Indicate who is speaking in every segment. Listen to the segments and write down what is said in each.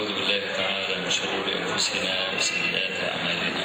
Speaker 1: ونعوذ بالله تعالى من شرور أنفسنا وسيئات أعمالنا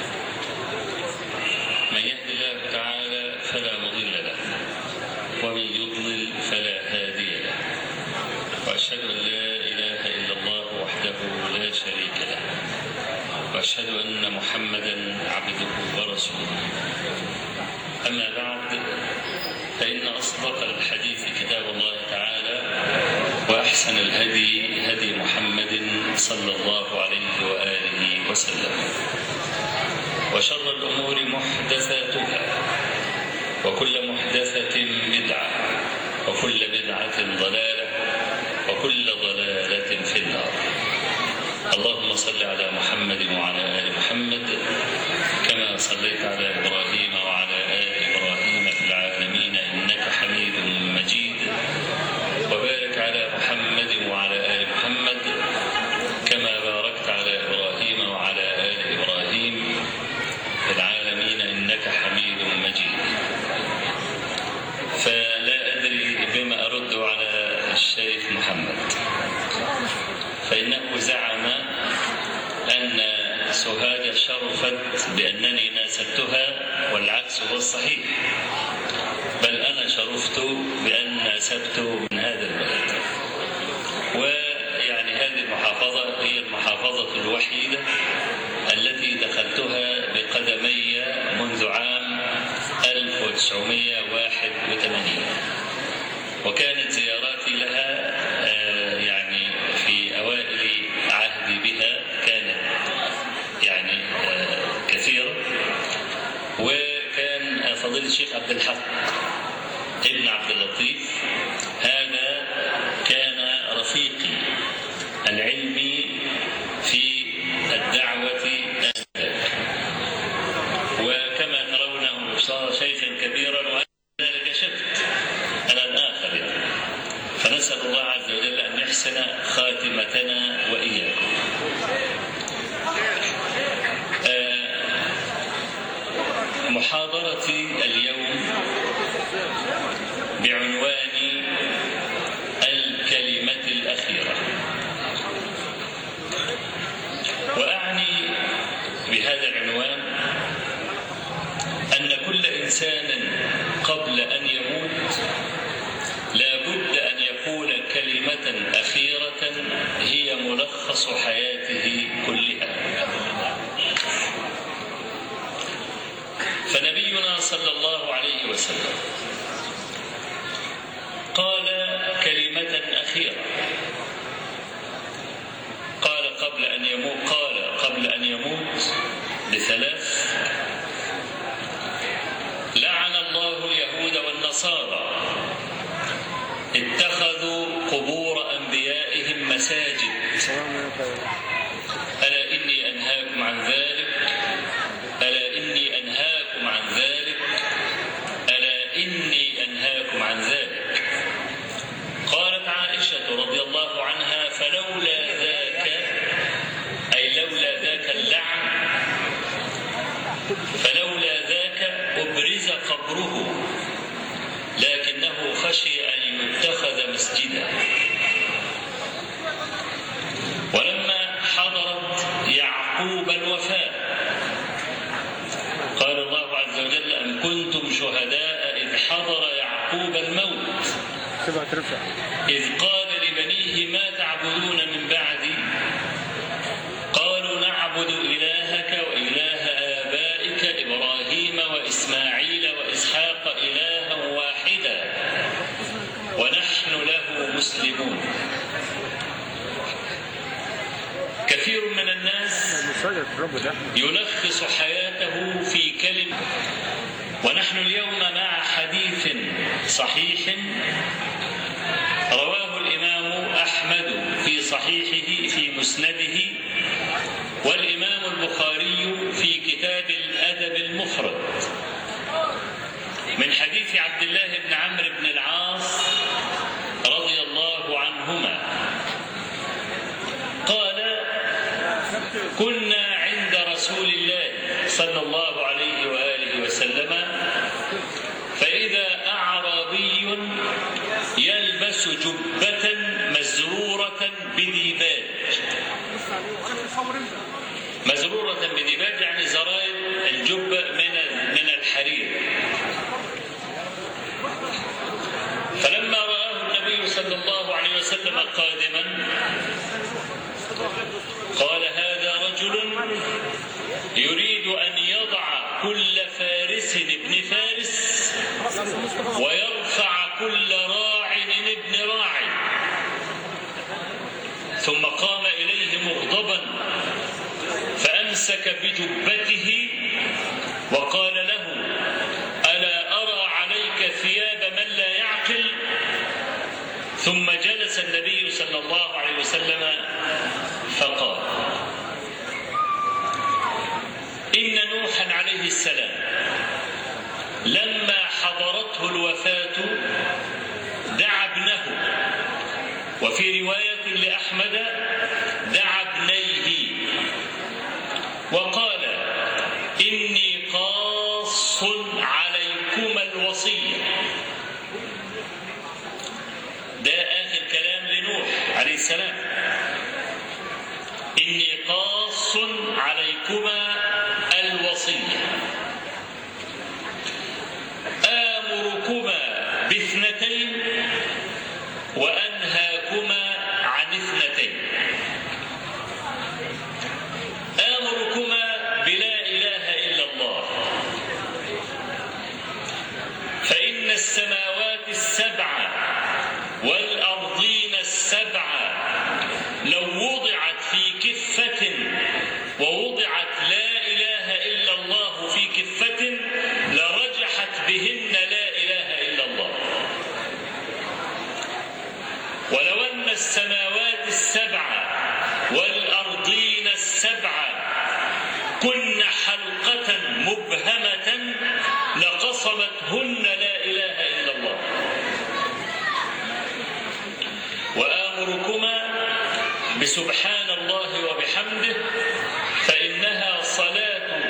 Speaker 1: من يهد الله تعالى فلا مضل له ومن يضلل فلا هادي له وأشهد أن لا إله إلا الله وحده لا شريك له وأشهد أن محمدا عبده ورسوله أما بعد فإن أصدق الحديث كتاب الله تعالى وأحسن الهدي هدي محمد صلى الله عليه وآله وسلم وشر الأمور محدثاتها وكل محدثة بدعة وكل بدعة ضلالة وكل ضلالة في النار اللهم صل على محمد وعلى آل محمد كما صليت على إبراهيم وعلى آل إبراهيم في العالمين إنك حميد مجيد وبارك على محمد وعلى آل محمد كما باركت على إبراهيم وعلى آل إبراهيم في العالمين إنك حميد مجيد فلا أدري بما أرد على الشيخ محمد فإنه زعم أن سهاد شرفت بأنني ناسبتها والعكس هو الصحيح بل أنا شرفت بأن ناسبت من هذا البلد ويعني هذه المحافظة هي المحافظة الوحيدة التي دخلتها بقدمي منذ عام 1981 وكانت زياراتي لها آه، يعني في أوائل عهدي بها كانت يعني آه، كثيرة وكان فضيلة الشيخ عبد الحق ابن عبد اللطيف هذا كان رفيقي العلمي في الدعوة آنذاك وكما ترونه صار شيخا كبيرا وأنا ذلك شفت على الآخر فنسأل الله عز وجل أن يحسن خاتمتنا وإياكم آه، محاضرتي اليوم بعنوان الكلمة الأخيرة وأعني بهذا العنوان أن كل إنسان قبل أن يموت لا بد أن يقول كلمة أخيرة هي ملخص حياته كلها فنبينا صلى الله عليه وسلم قال كلمة أخيرة قال قبل أن يموت قال قبل أن يموت بثلاث لعن الله اليهود والنصارى اتخذوا قبور أنبيائهم مساجد ألا إني أنهاكم عن ذلك ألا إني أنهاكم عن ذلك ألا إني أنهاكم عن ذلك قالت عائشة رضي الله عنها فلولا ذاك أي لولا ذاك اللعن فلولا ذاك أبرز قبره لكنه خشي أن يتخذ مسجدا ولما حضرت يعقوب الوفاة قال الله عز وجل أم كنتم شهداء إذ حضر يعقوب الموت
Speaker 2: تبقى ترفع
Speaker 1: إذ قال لبنيه ما تعبدون من بعدي قالوا نعبد إلهك وإله آبائك إبراهيم وإسماعيل وإسحاق إلها واحدا ونحن له مسلمون كثير من الناس
Speaker 2: المسجد الرب ده
Speaker 1: يلخص حياته في كلمة ونحن اليوم مع حديث صحيح رواه الإمام أحمد في صحيحه في مسنده والإمام البخاري في كتاب الأدب المفرد من حديث عبد الله بن عمرو بن العاص رضي الله عنهما قال كنا عند رسول الله صلى الله عليه وآله وسلم فإذا أعرابي يلبس جبة مزرورة بديباج مزرورة بدباج يعني زراير الجبة من من الحرير فلما رآه النبي صلى الله عليه وسلم قادما قال هذا رجل يريد أن يضع كل فارس ابن فارس ويرفع كل راع ابن راع ثم قام إليه مغضبا فأمسك بجبته وقال له ألا أرى عليك ثياب من لا يعقل ثم جلس النبي صلى الله عليه وسلم فقال إن نوحا عليه السلام لما حضرته الوفاة دعا ابنه وفي رواية لأحمد دعا ابنيه وقال إني قاص عليكما الوصية ده آخر كلام لنوح عليه السلام إني قاص عليكما الوصية آمركما باثنتين وأنهاكما عن اثنتين آمركما بلا إله إلا الله فإن السماوات السبع والأرضين السبع لو وضعت في كفة ووضعت لا إله إلا الله في كفة لرجحت بهن لا إله إلا الله ولو أن السماوات السبع والأرضين السبع كن حلقة مبهمة لقصمتهن لا إله إلا الله وآمركما بسبحان الله وبحمده فإنها صلاة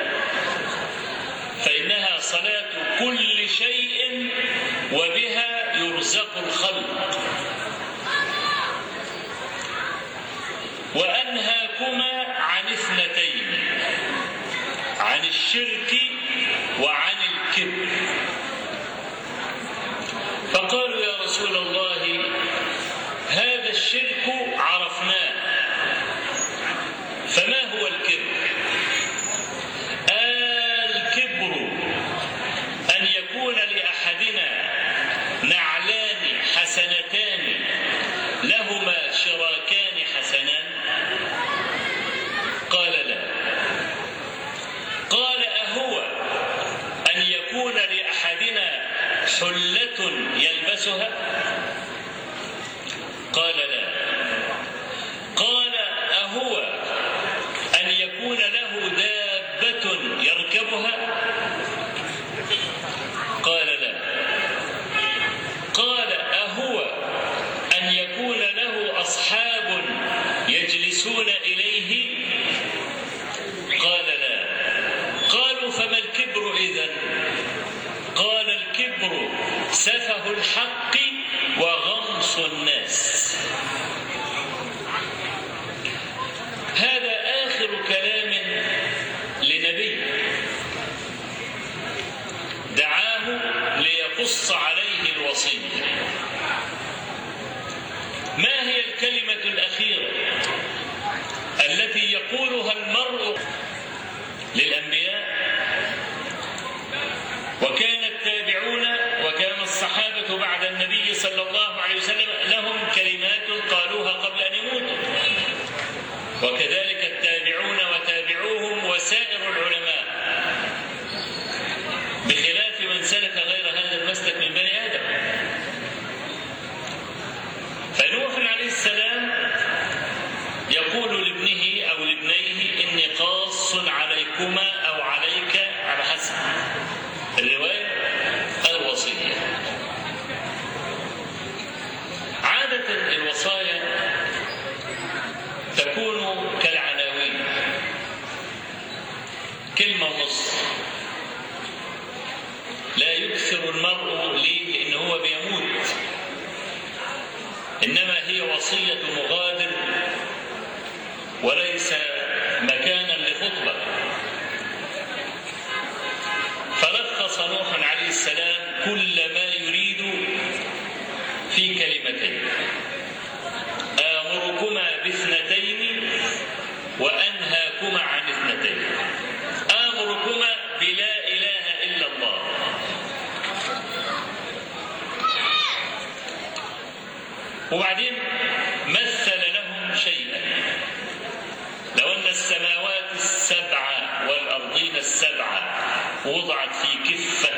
Speaker 1: فإنها صلاة كل شيء وبها يرزق الخلق وأنهاكما عن اثنتين عن الشرك وعن الكبر فقالوا يا رسول الله هذا الشرك عرفناه فما هو الكبر الكبر أن يكون لأحدنا نعلان حسنتان لهما شراكان حسنان قال لا قال أهو أن يكون لأحدنا حلة يلبسها قال لا قال أهو أن يكون له دابة يركبها قال لا قال أهو أن يكون له أصحاب يجلسون إليه قال لا قالوا فما الكبر إذن قال الكبر سفه الحق وغمص الناس هذا آخر كلام لنبي دعاه ليقص عليه الوصية ما هي الكلمة الأخيرة التي يقولها المرء للأنبياء وكان التابعون وكان الصحابة بعد النبي صلى الله عليه وسلم لهم كلمات قالوها قبل أن يموتوا وكذلك التابعون وتابعوهم وسائر العلماء بخلاف من سلك غير هذا المسلك من بني آدم فنوح عليه السلام يقول لابنه أو لابنيه إني قاص عليكما أو عليك على حسب الرواية الوصية عادة الوصايا تكون كالعناوين كلمة ونص لا يكثر المرء ليه لأن هو بيموت إنما هي وصية مغادر وليس مكانا لخطبة فلخص نوح عليه السلام كل ما يريد في كلمتين آمركما باثنتين وأنهاكما عن اثنتين آمركما بلا إله إلا الله وبعدين مثل لهم شيئا لو أن السماوات السبع والأرضين السبع وضعت في كفة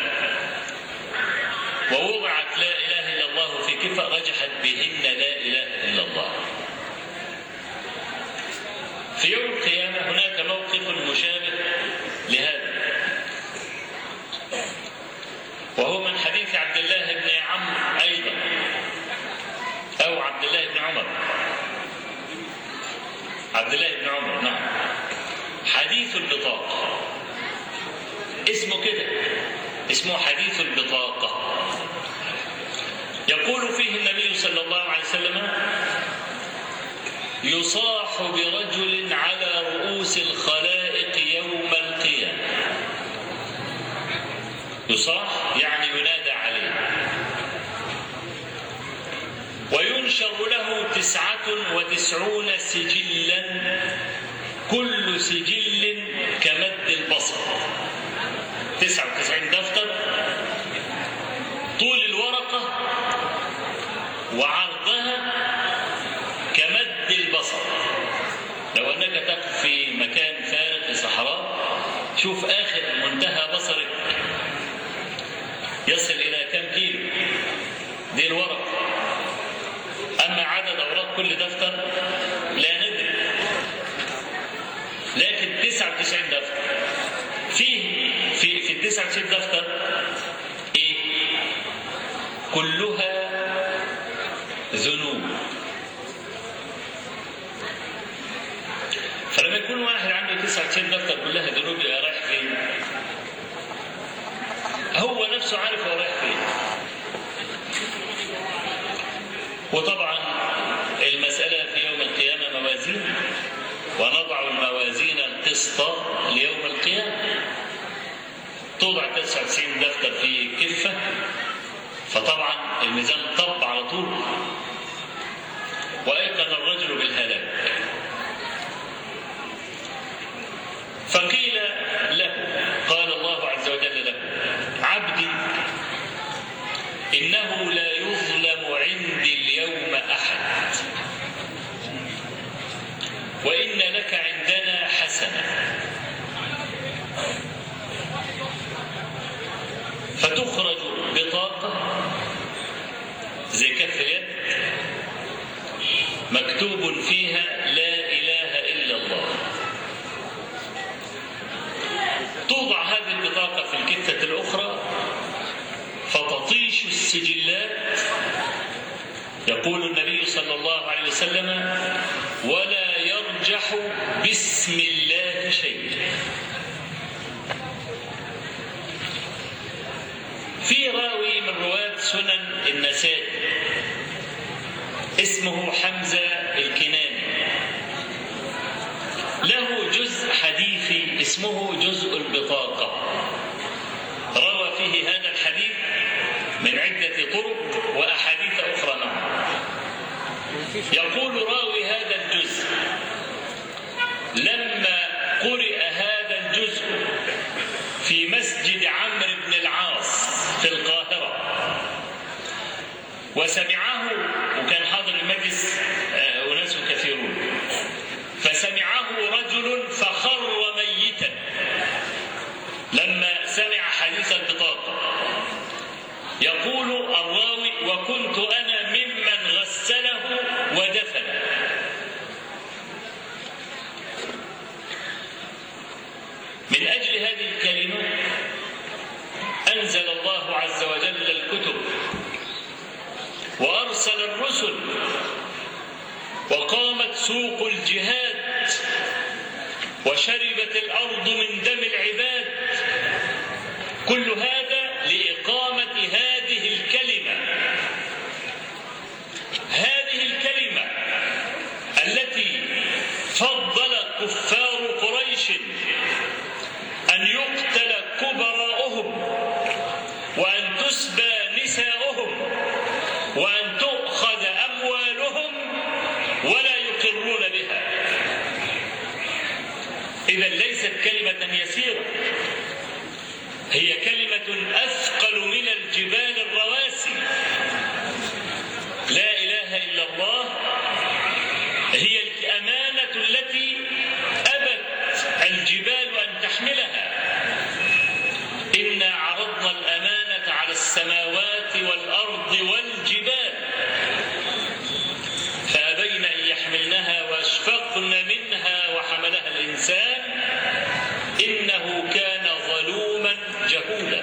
Speaker 1: ووضعت لا إله إلا الله في كفة رجحت بهن لا إله إلا الله في يوم القيامة هناك موقف مشابه لهذا وهو من حديث عبد الله بن عمرو أيضا أو عبد الله بن عمر عبد الله بن عمر نعم حديث البطاقة اسمه كده اسمه حديث البطاقة يقول فيه النبي صلى الله عليه وسلم يصاح برجل على رؤوس الخلائق يوم القيامة يصاح يعني ينادى عليه وينشر له تسعة وتسعون سجلا كل سجل كمد البصر تسعة وتسعين دفتر طول الورقة وعرضها كمد البصر لو أنك تقف في مكان فارغ في صحراء شوف آخر منتهى بصرك يصل إلى كم كيلو دي الورقة أما عدد أوراق كل دفتر لا ندري لكن 99 دفتر فيه في في ال 99 دفتر إيه؟ كلها ذنوب فلما يكون واحد عنده 99 دفتر كلها ذنوب يبقى رايح فين؟ هو نفسه عارف هو رايح فين وطبعا المسألة في يوم القيامة موازين ونضع الموازين القسط ليوم القيامة توضع 99 دفتر في كفة فطبعا الميزان طب على طول وأيقن الرجل بالهلاك فقيل له قال الله عز وجل له عبدي إنه لا يظلم عندي اليوم أحد وإن لك عندنا حسنة فتخرج بطاقة زي كف اليد مكتوب فيها لا إله إلا الله توضع هذه البطاقة في الكفة الأخرى فتطيش السجلات يقول النبي صلى الله عليه وسلم ولا يرجح باسم الله شيء في راوي من رواة سنن النسائي اسمه حمزة الكناني له جزء حديثي اسمه جزء البطاقة روى فيه هذا الحديث من عدة طرق وأحاديث أخرى معه يقول راوي هذا الجزء لما قرئ هذا الجزء في مسجد عمرو بن العاص في القاهرة وسمعه وكان حاضر المجلس آه، أناس كثيرون فسمعه رجل فخر ميتا لما سمع حديث البطاقة يقول الراوي وكنت أنا ممن غسله ودفنه من أجل هذه الكلمة أنزل الله عز وجل الكتب وأرسل الرسل وقامت سوق الجهاد وشربت الأرض من دم العباد كل هذا لإقامة هذه الكلمة هذه الكلمة التي فضل كفار قريش أن يقتل كبراؤهم وأن تسبى نساؤهم وأن تؤخذ أموالهم ولا يقرون بها إذا ليست كلمة يسيرة هي كلمة أثقل من الجبال الرواسي لا إله إلا الله هي الأمانة التي أبت الجبال أن تحملها إنا عرضنا الأمانة على السماوات والأرض والجبال فأبين أن يحملنها وأشفقن منها وحملها الإنسان إنه كان ظلوما جهولا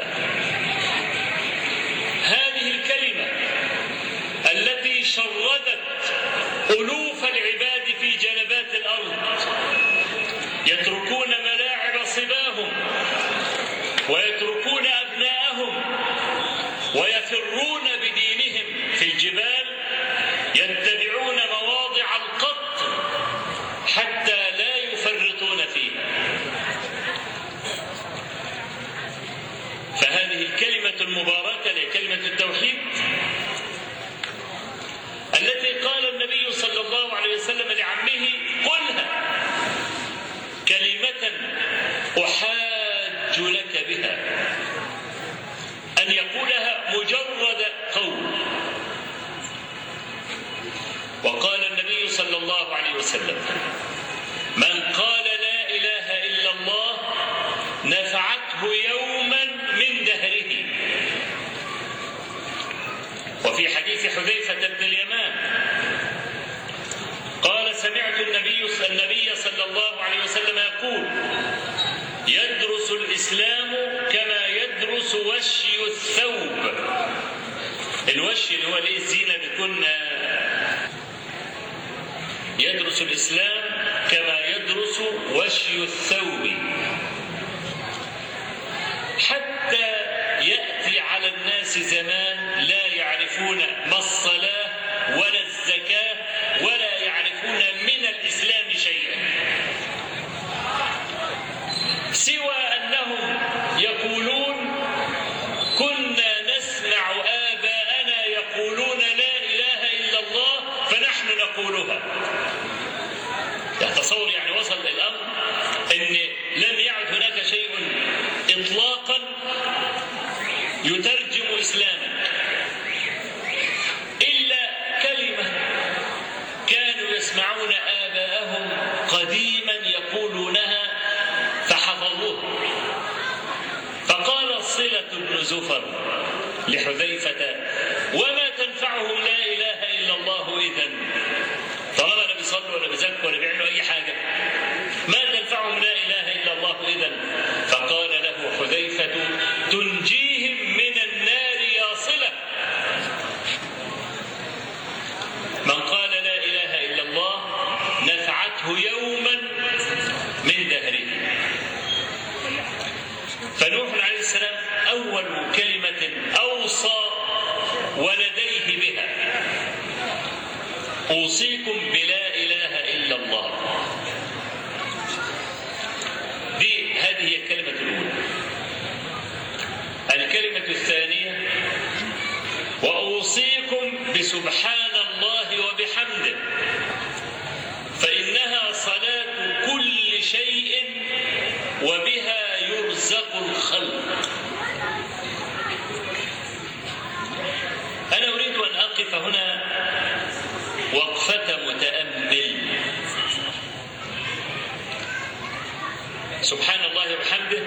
Speaker 1: هذه الكلمة التي شردت ألوف العباد في جنبات الأرض يتركون ملاعب صباهم ويتركون أبناءهم ويفرون بدينهم في الجبال يتبعون مواضع القط حتى لا يفرطون فيها فهذه الكلمة المباركة لكلمة التوحيد التي قال النبي صلى الله عليه وسلم لعمه قلها كلمة أحاج لك بها أن يقولها مجرد قول وقال النبي صلى الله عليه وسلم من قال لا إله إلا الله نفعته يوما من دهره وفي حديث حذيفة بن اليمان قال سمعت النبي النبي صلى الله عليه وسلم يقول يدرس الإسلام كما يدرس وشي الثوب الوشي اللي هو الايه الزينة بتكون يدرس الإسلام كما يدرس وشي الثوب حتى يأتي على الناس زمان لا يعرفون ما الصلاة ولا الزكاة ولا يعرفون من الإسلام شيئا سوى أنهم يقولون كنا نسمع آباءنا يقولون لا إله إلا الله فنحن نقولها تصور يعني وصل الأمر أن لم يعد هناك شيء إطلاقا يترجم إسلاما إلا كلمة كانوا يسمعون آباءهم قديما يقولونها فحفظوها فقال صلة بن زفر لحذيفة وما تنفعهم لا إله إلا الله إذا طالما لا بيصلوا ولا بيزكوا ولا بيعملوا أي حاجة ما تنفعهم لا إله إلا الله إذا فقال له حذيفة تنجيهم من النار يا صلة من قال لا إله إلا الله نفعته يوما من دهره فنوح عليه السلام أول كلمة أوصى ولديه بها أوصيكم بلا إله إلا الله دي هذه هي الكلمة الأولى الكلمة الثانية وأوصيكم بسبحان الله وبحمده فإنها صلاة كل شيء وبها يرزق الخلق أنا أريد أن أقف هنا وقفة متأمل سبحان الله وبحمده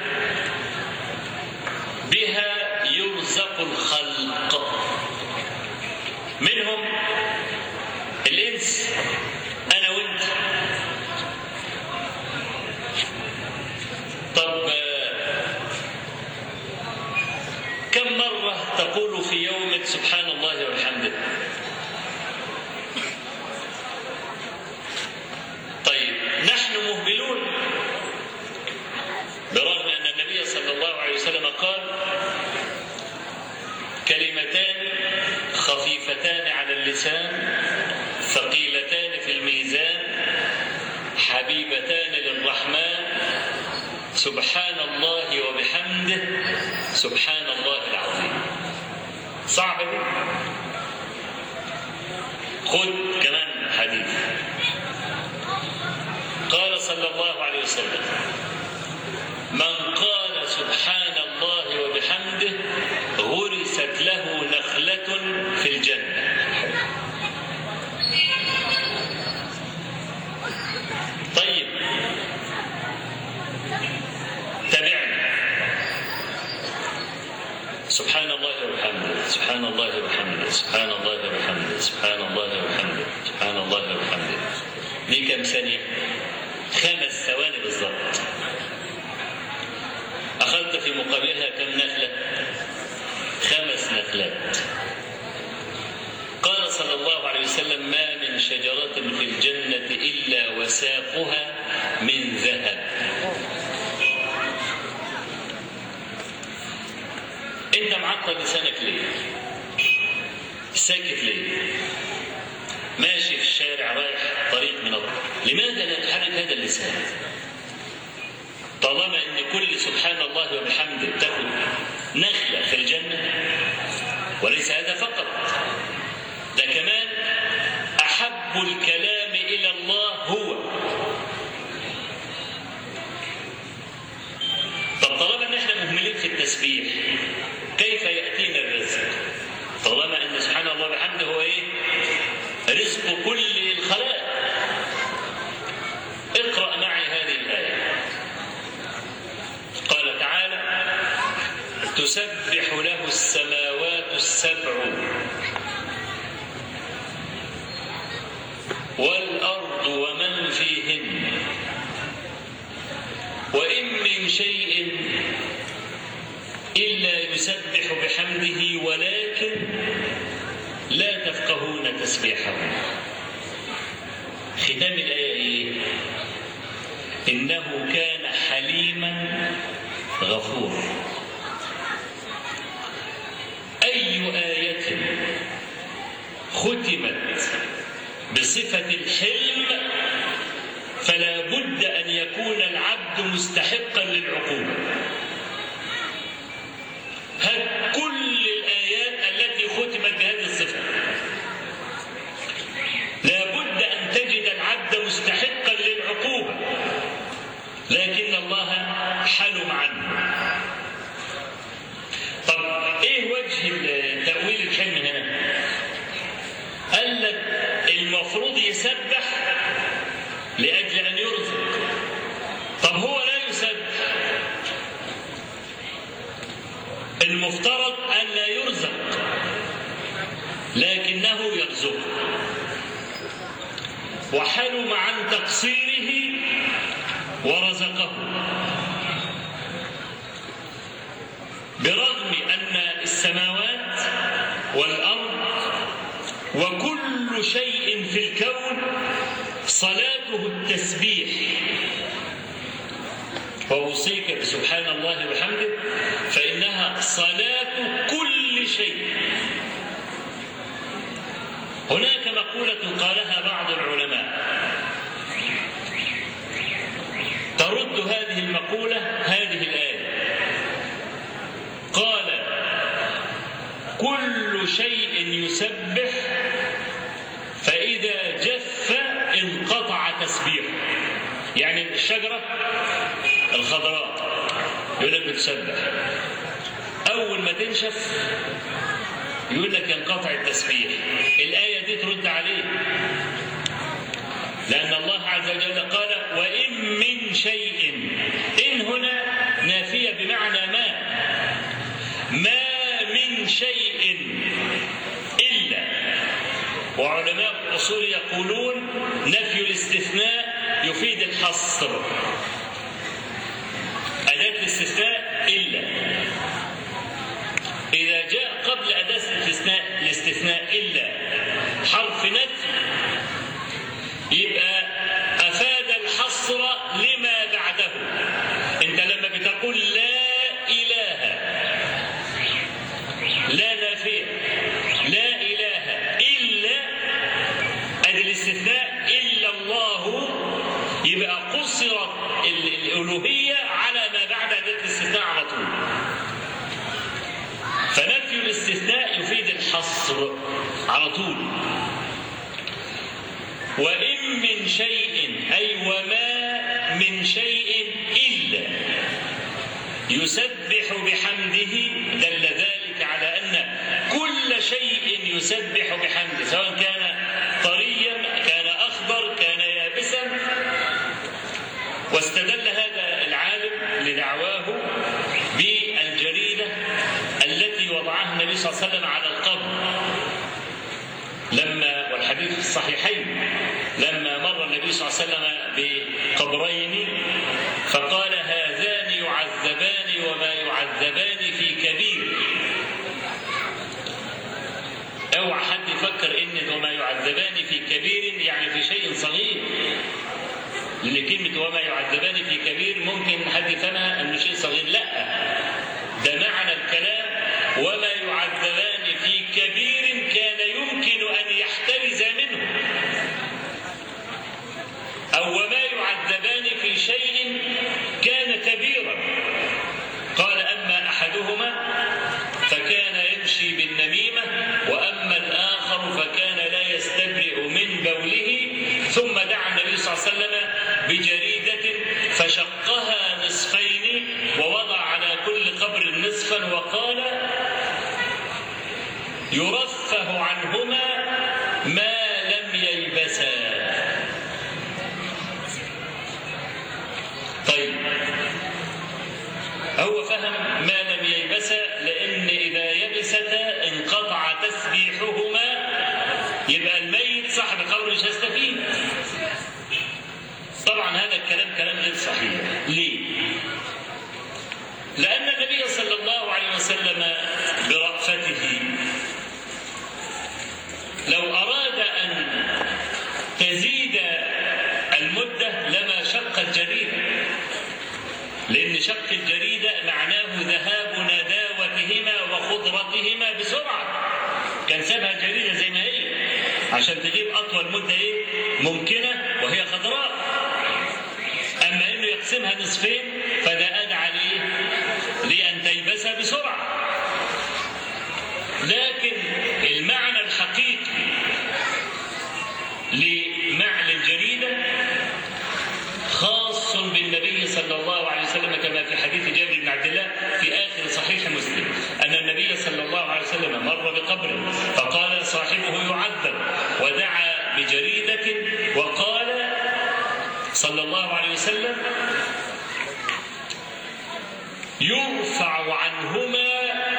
Speaker 1: بها يرزق الخلق منهم الإنس أنا وأنت طب كم مرة تقول في يومك سبحان الله وبحمده طيب نحن مهملون برغم أن النبي صلى الله عليه وسلم قال كلمتان خفيفتان على اللسان سبحان الله وبحمده سبحان الله العظيم صعبة دي خذ كمان حديث قال صلى الله عليه وسلم من قال سبحان الله وبحمده غرست له نخلة في الجنة طيب تابعني سبحان الله وبحمده سبحان الله وبحمده سبحان الله وبحمده سبحان الله وبحمده سبحان الله وبحمده دي كم ثانية؟ خمس ثواني بالضبط أخذت في مقابلها كم نخلة؟ خمس نخلات قال صلى الله عليه وسلم ما من شجرة في الجنة إلا وساقها من ذهب انت معطل لسانك ليه ساكت ليه ماشي في الشارع رايح طريق من الطريق لماذا لا تحرك هذا اللسان طالما ان كل سبحان الله وبحمده تاخذ نخله في الجنه وليس هذا فقط ده كمان احب الكلام الى الله هو طب طالما ان احنا مهملين في التسبيح كيف ياتينا الرزق طالما ان سبحان الله وبحمده هو ايه رزق كل الخلائق اقرا معي هذه الايه قال تعالى تسبح له السماوات السبع والارض ومن فيهن وان من شيء الا يسبح بحمده ولكن لا تفقهون تسبيحهم ختام الايه ايه انه كان حليما غفورا اي ايه ختمت بصفه الحلم فلا بد ان يكون العبد مستحقا للعقوبه هات كل الايات التي ختمت بهذه الصفه لا بد ان تجد العبد مستحقا للعقوبه لكن الله حلم عنه طب ايه وجه تاويل الحلم هنا قال لك المفروض يسبح لاجل ان يرزق طب هو لا يسبح المفترض ان لا يرزق لكنه يرزق وحلم عن تقصيره ورزقه برغم ان السماوات والارض وكل شيء في الكون صلاته التسبيح واوصيك بسبحان الله وبحمده فانها صلاه كل شيء هناك مقوله قالها بعض العلماء ترد هذه المقوله هذه الايه قال كل شيء يسبح فاذا جف انقطع تسبيحه يعني الشجره الخضراء يقول لك بتسبح اول ما تنشف يقول لك ينقطع التسبيح الايه دي ترد عليه لان الله عز وجل قال وان من شيء ان هنا نافيه بمعنى ما ما من شيء الا وعلماء الاصول يقولون نفي الاستثناء يفيد الحصر أداة الاستثناء إلا إذا جاء قبل أداة الاستثناء الاستثناء إلا حرف نفي يبقى أفاد الحصر لما بعده أنت لما بتقول لا إله لا نافية لا إله إلا أدي الاستثناء إلا الله يبقى قصرت الألوهية على ما طول فنفي الاستثناء يفيد الحصر على طول وإن من شيء أي وما من شيء إلا يسبح بحمده دل ذلك على أن كل شيء يسبح بحمده سواء كان طريا كان أخضر كان يابسا واستدل هذا العالم لدعواه بالجريدة التي وضعها النبي صلى الله عليه وسلم على القبر لما والحديث في الصحيحين لما مر النبي صلى الله عليه وسلم بقبرين فقال هذان يعذبان وما يعذبان في كبير اوعى حد يفكر ان وما يعذبان في كبير يعني في شيء صغير لان كلمه وما يعذبان في كبير ممكن حد يفهمها انه شيء صغير لا ده معنى الكلام وما يعذبان في كبير كان يمكن ان يحترز منه او وما يعذبان في شيء كان كبيرا قال اما احدهما فكان يمشي بالنميمه واما الاخر فكان لا يستبرئ من بوله ثم دعا النبي صلى الله عليه وسلم بجريده فشقها نصفين ووضع على كل قبر نصفا وقال يرفه عنهما ما لم ييبسا طيب هو فهم ما لم ييبسا لان اذا يبستا انقطع تسبيحهما يبقى الميت صاحب القبر مش هيستفيد طبعا هذا الكلام كلام غير صحيح ليه لان النبي صلى الله عليه وسلم برأفته لو أراد أن تزيد المدة لما شق الجريدة لأن شق الجريدة معناه ذهاب نداوتهما وخضرتهما بسرعة كان سابها الجريدة زي ما هي عشان تجيب أطول مدة إيه ممكنة وهي خضراء أما إنه يقسمها نصفين فده أدعى ليه لأن تيبس بسرعة لكن المعنى الحقيقي لمعنى الجريدة خاص بالنبي صلى الله عليه وسلم كما في حديث جابر بن عبد الله في آخر صحيح مسلم أن النبي صلى الله عليه وسلم مر بقبر فقال صاحبه يعذب ودعا بجريدة وقال صلى الله عليه وسلم يرفع عنهما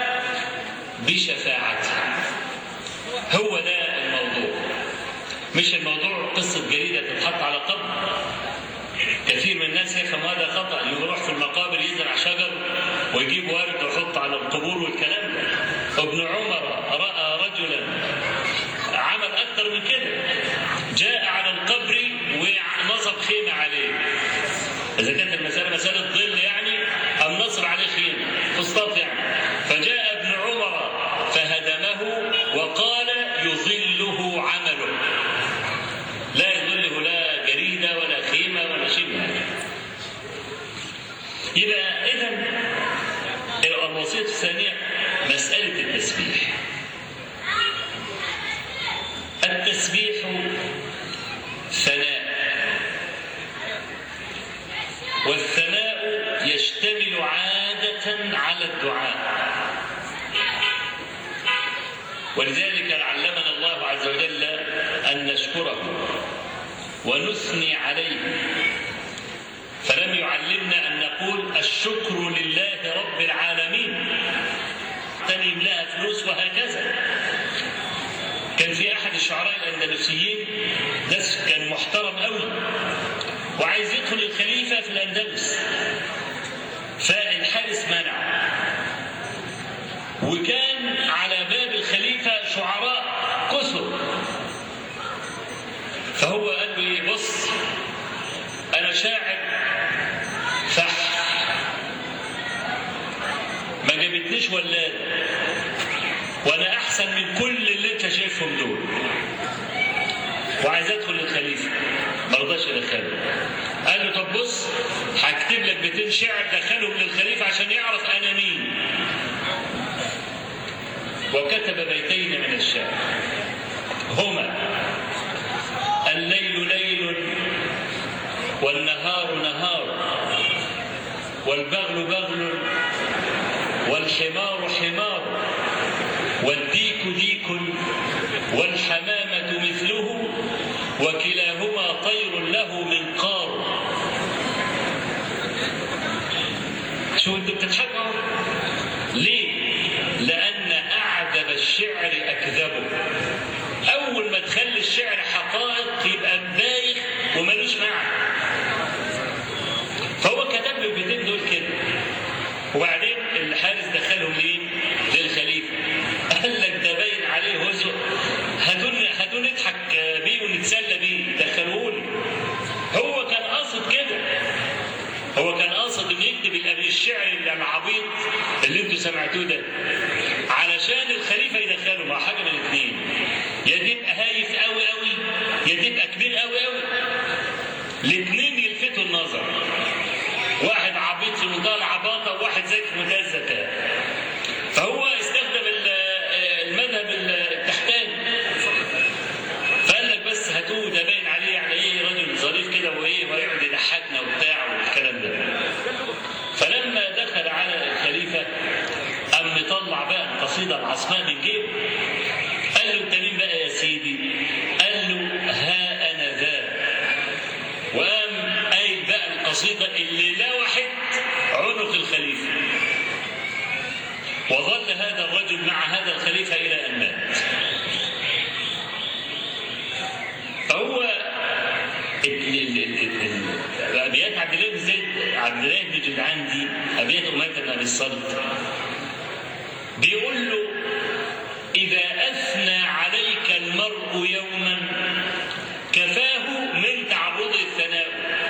Speaker 1: بشفاعته هو ده الموضوع مش الموضوع قصة جريدة تتحط على قبر كثير من الناس يفهم هذا خطأ يروح في المقابر يزرع شجر ويجيب ورد ويحط على القبور والكلام ده ابن عمر رأى رجلا عمل أكثر من كده جاء على القبر ونصب خيمة عليه إذا كانت المسألة مسألة ظل يعني أم نصب عليه خيمة فسطاط يعني فجاء ابن عمر فهدمه وقال يظله عمله لا يظله لا جريدة ولا خيمة ولا شيء من هذا يبقى إذا الوصية الثانية مسألة التسبيح التسبيح ثناء والثناء يشتمل عادة على الدعاء ولذلك علمنا الله عز وجل أن نشكره ونثني عليه فلم يعلمنا أن نقول الشكر لله رب العالمين تنم لها فلوس وهكذا كان في أحد الشعراء الأندلسيين ده كان محترم قوي وعايز يدخل الخليفة في الأندلس فالحارس منع وكان على باب الخليفة شعراء كثر فهو قال له ايه بص انا شاعر فح ما جابتنيش ولاد وانا احسن من كل اللي انت شايفهم دول وعايز ادخل الخليفه ما رضاش يدخله قال له طب بص هكتب لك بيتين شعر دخلهم للخليفه عشان يعرف انا وكتب بيتين من الشعر هما الليل ليل والنهار نهار والبغل بغل والحمار حمار والديك ديك والحمامة مثله وكلاهما طير له منقار شو انتوا بتضحكوا ليه لان اعذب الشعر اكذبه اول ما تخلي الشعر حقائق يبقى مبايخ وملوش معنى فهو كتب له البيتين دول كده وبعدين الحارس دخلهم ليه للخليفه قال لك ده باين عليه هزء هاتون هاتون نضحك بيه ونتسلى بيه دخلوه لي هو كان قاصد كده هو كان قاصد انه يكتب الأب- الشعر اللي العبيط اللي انتوا سمعتوه ده علشان الخليفه يدخله مع حاجه من الاثنين يا تبقى هايف قوي قوي يا تبقى كبير قوي قوي الاثنين يلفتوا النظر واحد عبيط في منتهى العباطه وواحد زي في منتهى الذكاء فهو استخدم ال- المذهب التحتاني فقال لك بس هاتوه ده باين عليه يعني ايه راجل ظريف كده وايه ويقعد يضحكنا وبتاع والكلام ده فلما دخل على الخليفه قام مطلع بقى القصيده العصماء من جيبه قال له انت مين بقى يا سيدي؟ قال له ها انا ذا وقام قايل بقى القصيده اللي لوحت عنق الخليفه وظل هذا الرجل مع هذا الخليفه الى ان مات فهو ال- ال- ال- ال- ابيات عبد الله بن زيد عبد الله بن جدعان دي ابيات اميه بن ابي الصلت بيقول له اذا اثنى عليك المرء يوما كفاه من تعرض الثناء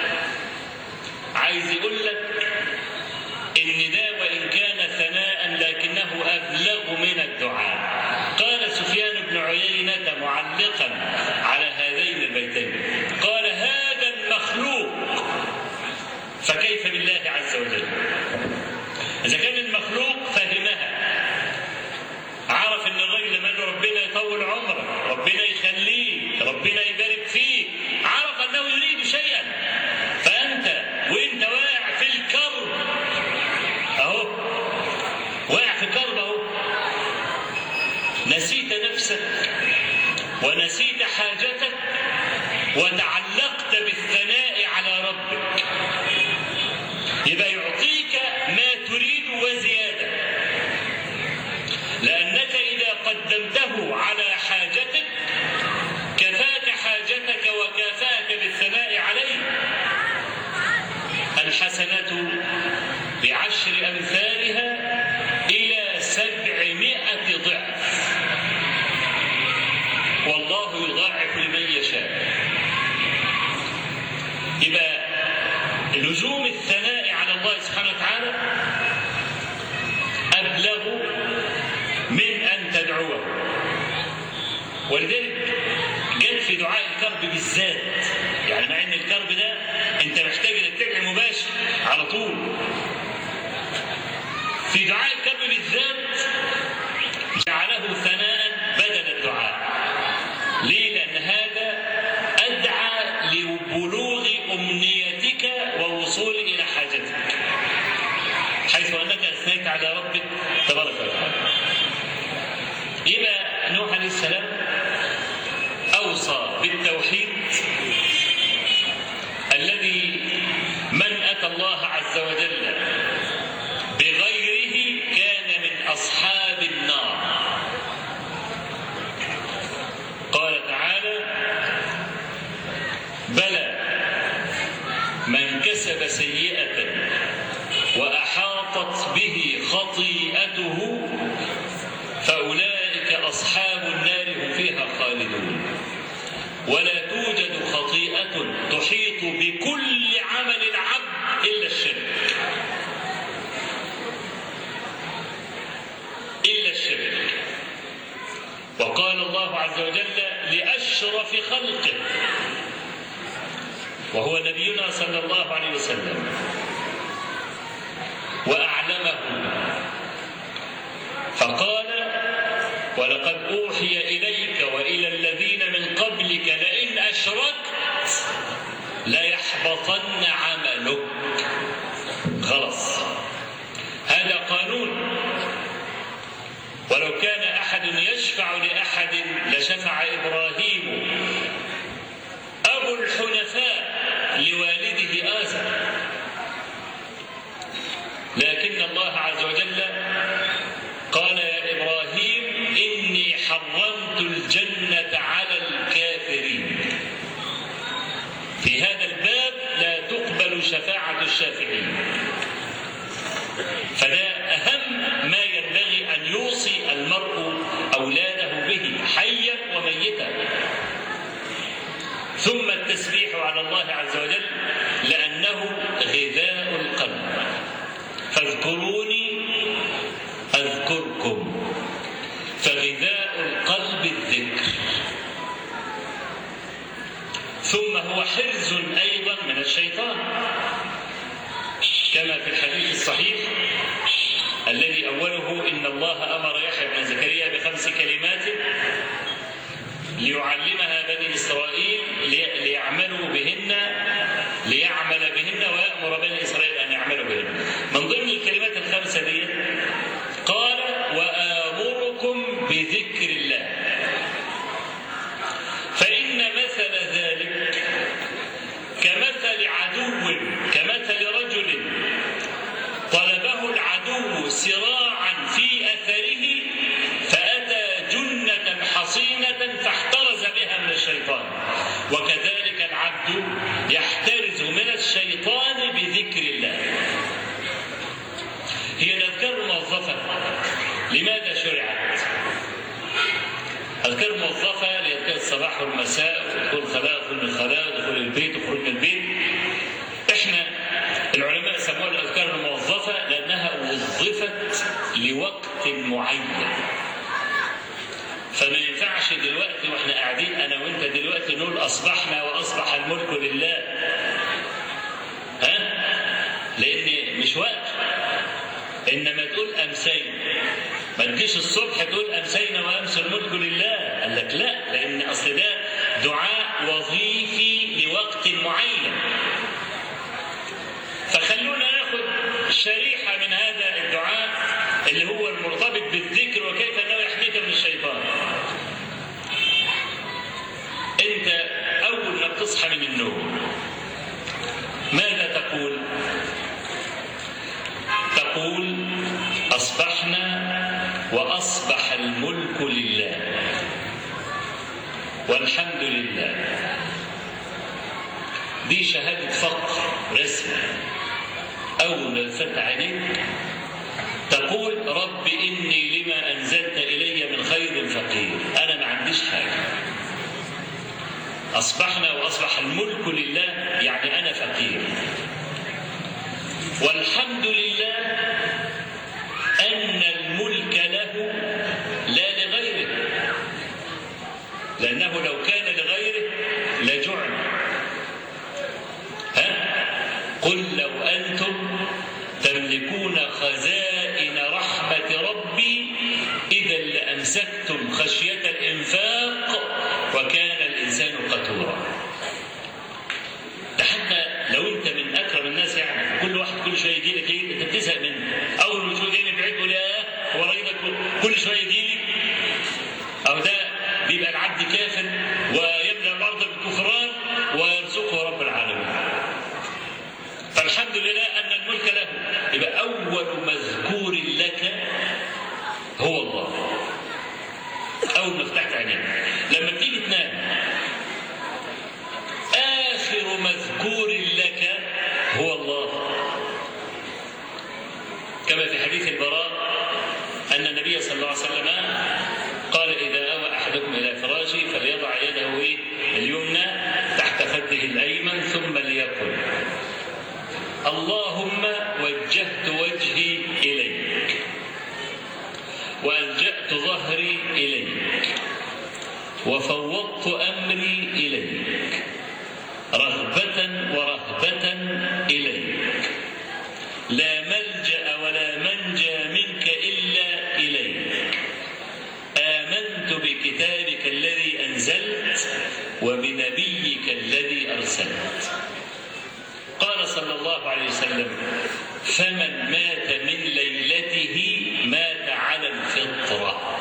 Speaker 1: عايز يقول لك ان ده وان كان ثناء لكنه ابلغ من الدعاء قال سفيان بن عيينه معلقا على هذين البيتين قال هذا المخلوق فكيف بالله عز وجل اذا كان المخلوق فهمها عرف ان الراجل لما قال له ربنا يطول عمرك ربنا يخليك ربنا يبارك فيك عرف انه يريد شيئا فانت وانت واقع في الكرب اهو واقع في كرب اهو نسيت نفسك ونسيت حاجتك وتعلقت بالثناء على ربك يبقى يعطيك ما تريد وزياده لانك اذا قدمته على حاجتك كفاك حاجتك وكافاك بالثناء عليه الحسنة بعشر أمثالها إلى سبعمائة ضعف والله يضاعف لمن يشاء يبقى لزوم الثناء على الله سبحانه وتعالى أبلغ من أن تدعوه ولذلك جت في دعاء الكرب بالذات يعني مع ان الكرب ده انت محتاج انك تدعي مباشر على طول في دعاء الكرب بالذات جعله ثناء بدل الدعاء ليه لان هذا ادعى لبلوغ امنيتك والوصول الى حاجتك حيث انك اثنيت على ربك تبارك وتعالى يبقى نوح عليه السلام اوصى بالتوحيد الذي من اتى الله عز وجل بغيره كان من اصحاب النار قال تعالى بلى من كسب سيئه واحاطت به خطيئته فاولئك اصحاب النار هم فيها خالدون ولا توجد خطيئه تحيط بكل عمل العبد الا الشرك الا الشرك وقال الله عز وجل لاشرف خلقه وهو نبينا صلى الله عليه وسلم واعلمه فقال ولقد أوحي إليك وإلى الذين من قبلك لئن أشركت ليحبطن عملك خلاص هذا قانون ولو كان أحد يشفع لأحد لشفع إبراهيم أبو الحنفاء لوالده آزر لكن الله عز وجل قال يا إبراهيم إني حرمت الجنة على الكافرين في هذا الباب لا تقبل شفاعة الشافعين فده أهم ما ينبغي أن يوصي المرء أولاده به حيا وميتا ثم التسبيح على الله عز وجل لأنه غذاء القلب فاذكروني أذكركم فغذاء القلب الذكر ثم هو حرز أيضا من الشيطان كما في الحديث الصحيح الذي أوله إن الله أمر يحيى بن زكريا بخمس كلمات ليعلمها بني إسرائيل ليعملوا بهن ليعمل بهن ويأمر بني إسرائيل أن يعملوا بهن من ضمن الكلمات الخمسة دي قال وآمركم بذكر الله فإن مثل ذلك كمثل عدو كمثل رجل طلبه العدو سراعا في أثره فأتى جنة حصينة فاحترز بها من الشيطان وكذلك العبد يحترز من الشيطان بذكر الله هي الأذكار موظفة لماذا شرعت؟ أذكار موظفة لأذكار الصباح والمساء ودخول الخلاء دخول من الخلاء دخول البيت وخروج من البيت احنا العلماء سموها الأذكار الموظفة لأنها وظفت لوقت معين فما ينفعش دلوقتي واحنا قاعدين انا وانت دلوقتي نقول اصبحنا واصبح الملك لله ها لان مش وقت انما تقول امسينا ما تجيش الصبح تقول امسينا وامس الملك لله قال لك لا لان اصل ده دعاء وظيفي لوقت معين فخلونا ناخد شريحه من هذا الدعاء اللي هو المرتبط بالذكر وكيف انه يحميك من الشيطان انت اول ما بتصحى من النوم ماذا تقول تقول اصبحنا واصبح الملك لله والحمد لله دي شهاده فقر رسمي اول ما تفتح عينيك تقول رب إني لما أنزلت إلي من خير فقير أنا ما عنديش حاجة أصبحنا وأصبح الملك لله يعني أنا فقير والحمد لله أن الملك له لا لغيره لأنه لو كان لغيره لجعل ها قل لو أنتم تملكون خزائن رحمة ربي إذا لأمسكتم خشية الإنفاق وكان الإنسان قتورا ده حتى لو أنت من أكرم الناس يعني كل واحد كل شوية يجي لك إيه أنت بتزهق منه أول ما تشوف جاي بعيد تقول يا هو الراجل كل شوية يجي لي أو ده بيبقى العبد كافر ويبدأ الأرض بالكفران ويرزقه رب العالمين فالحمد لله أن الملك له يبقى أول مذكور لك هو الله أول ما فتحت عينيك لما تيجي تنام آخر مذكور لك هو الله كما في حديث البراء أن النبي صلى الله عليه وسلم قال إذا أوى أحدكم إلى فراشه فليضع يده إيه؟ اليمنى تحت خده الأيمن ثم ليقل اللهم وجهت وجهي إليك وألجأت ظهري إليك وفوضت أمري إليك رغبة ورهبة إليك لا ملجأ ولا منجى منك إلا إليك آمنت فمن مات من ليلته مات على الفطرة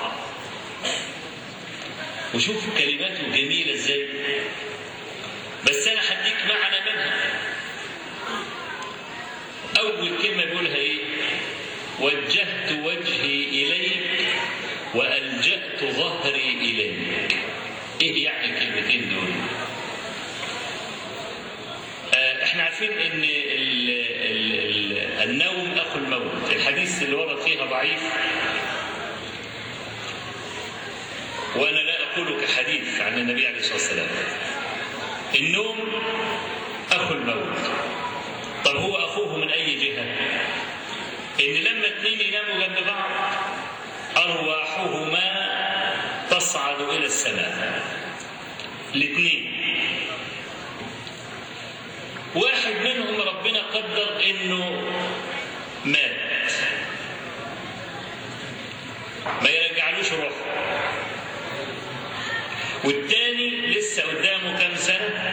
Speaker 1: وشوف كلماته جميلة ازاي بس أنا هديك معنى منها أول كلمة بيقولها إيه وجهت وجهي إليك وألجأت ظهري إليك إيه يعني الكلمتين دول آه احنا عارفين ان ال ال ال النوم اخو الموت الحديث اللي ورد فيها ضعيف وانا لا اقول كحديث عن النبي عليه الصلاه والسلام النوم اخو الموت طب هو اخوه من اي جهه ان لما اثنين يناموا جنب بعض ارواحهما تصعد الى السماء الاثنين واحد منهم ربنا قدر انه مات ما يرجعلوش روحه والتاني لسه قدامه كام سنه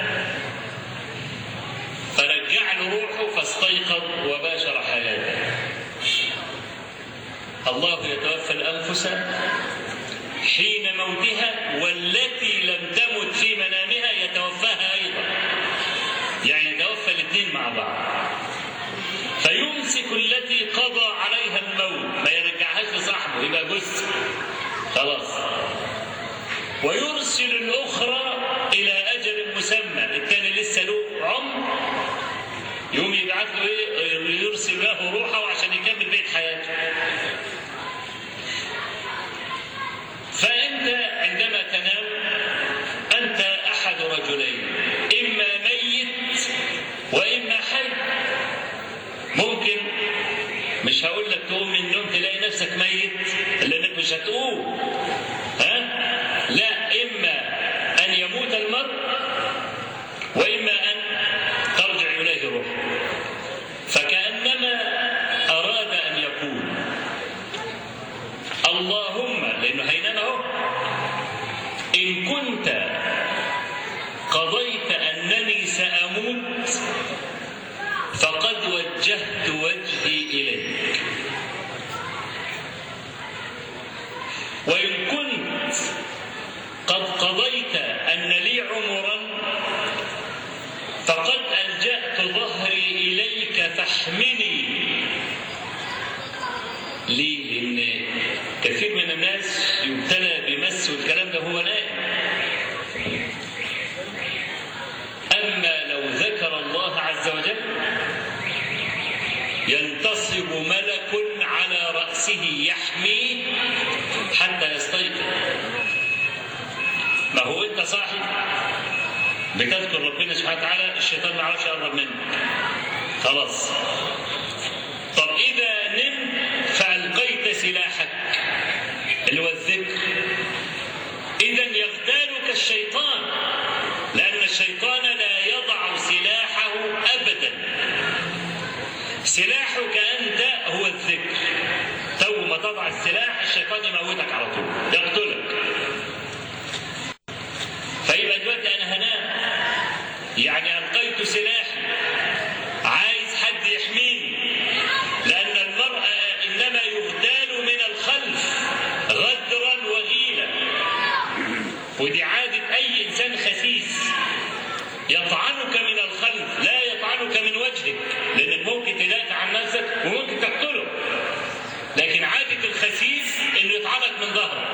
Speaker 1: فرجع له روحه فاستيقظ وباشر حياته الله يتوفى الانفس حين موتها والتي لم تمت في منامها يتوفاها ايضا يعني يتوفى الاثنين مع بعض فيمسك التي قضى عليها الموت ما يرجعهاش لصاحبه يبقى جثه خلاص ويرسل الاخرى الى اجل مسمى الثاني لسه له عمر يوم يبعث له ايه يرسل له روحه عشان يكمل بقيه حياته فانت عندما تنام انت احد رجلين اما ميت واما حي ممكن مش هقول لك تقوم من النوم تلاقي نفسك ميت لانك مش هتقوم ها لا اما ان يموت المرء واما ان ترجع اليه روحه فكانما اراد ان يقول اللهم لانه هينام اهو ان كنت قضيت انني ساموت فقد وجهت وجهي اليك وان كنت قد قضيت ان لي عمرا فقد الجات ظهري اليك فاحمني ليه؟ لأن كثير من الناس يبتلى بمس والكلام ده هو نائم. أما لو ذكر الله عز وجل ينتصب ملك على رأسه يحميه حتى يستيقظ. ما هو أنت صاحي بتذكر ربنا سبحانه وتعالى الشيطان ما عرفش يقرب منك. خلاص. طب إذا نمت فألقيت سلاحك اللي هو الذكر إذا يغتالك الشيطان لأن الشيطان لا يضع سلاحه أبدا سلاحك أنت هو الذكر تو ما تضع السلاح الشيطان يموتك على طول يقتلك فيبقى دلوقتي أنا هنام يعني ألقيت سلاحي عايز حد يحميني لأن المرء إنما يغتال من الخلف غدرا وغيلا ودي عادة أي إنسان خسيس يطعنك من الخلف لا يطعنك من وجهك لأنك ممكن تدافع عن نفسك وممكن تقتله لكن عادة الخسيس إنه يطعنك من ظهرك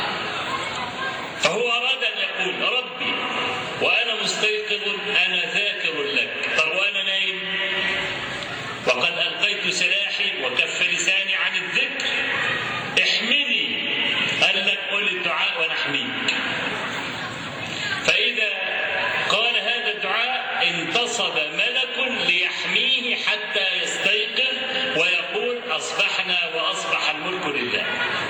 Speaker 1: فهو أراد أن يقول ربي وأنا مستيقظ أنا ذاكر لك طب وأنا نايم وقد ألقيت سلاحي وكف لساني عن الذكر احمني قال لك قل الدعاء ونحميك فإذا قال هذا الدعاء انتصب ملك ليحميه حتى يستيقظ ويقول أصبحنا وأصبح الملك لله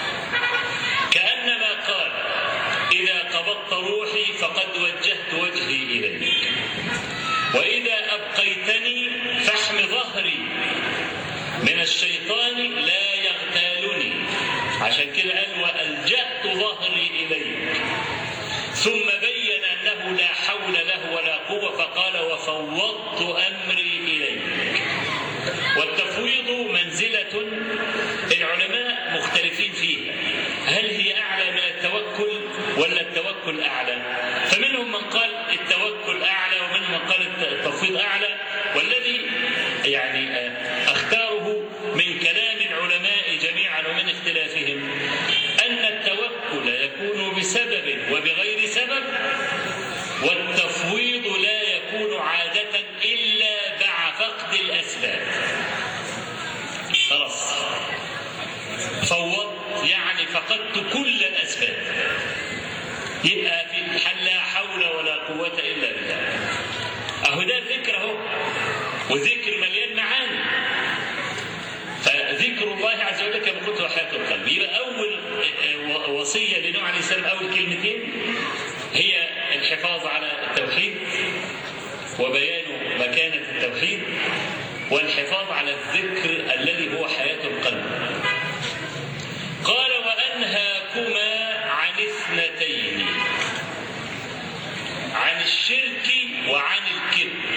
Speaker 1: كأنما قال إذا قبضت روحي فقد وجهت وجهي إليك وإذا أبقيتني فاحم ظهري من الشيطان لا يغتالني عشان كده قال وألجأت ظهري إليك ثم بين أنه لا حول له ولا قوة فقال وفوضت أمري إليك والتفويض منزلة العلماء مختلفين فيها هل هي أعلى من التوكل ولا التوكل أعلى فمنهم من قال التوكل أعلى ومنهم من قال التفويض أعلى والذي يعني آه، أختاره من كلام العلماء جميعا ومن اختلافهم أن التوكل يكون بسبب وبغير سبب والتفويض لا يكون عادة إلا مع فقد الأسباب خلاص فوضت يعني فقدت كل الأسباب يبقى في الحل لا حول ولا قوة إلا بالله أهو ده ذكر أهو وذكر مليان معاني فذكر الله عز وجل كما قلت وحياة القلب يبقى أول وصية لنوح عليه السلام أول كلمتين هي الحفاظ على التوحيد وبيان مكانة التوحيد والحفاظ على الذكر الذي هو حياة القلب قال وأنهاكما عن اثنتين عن الشرك وعن الكبر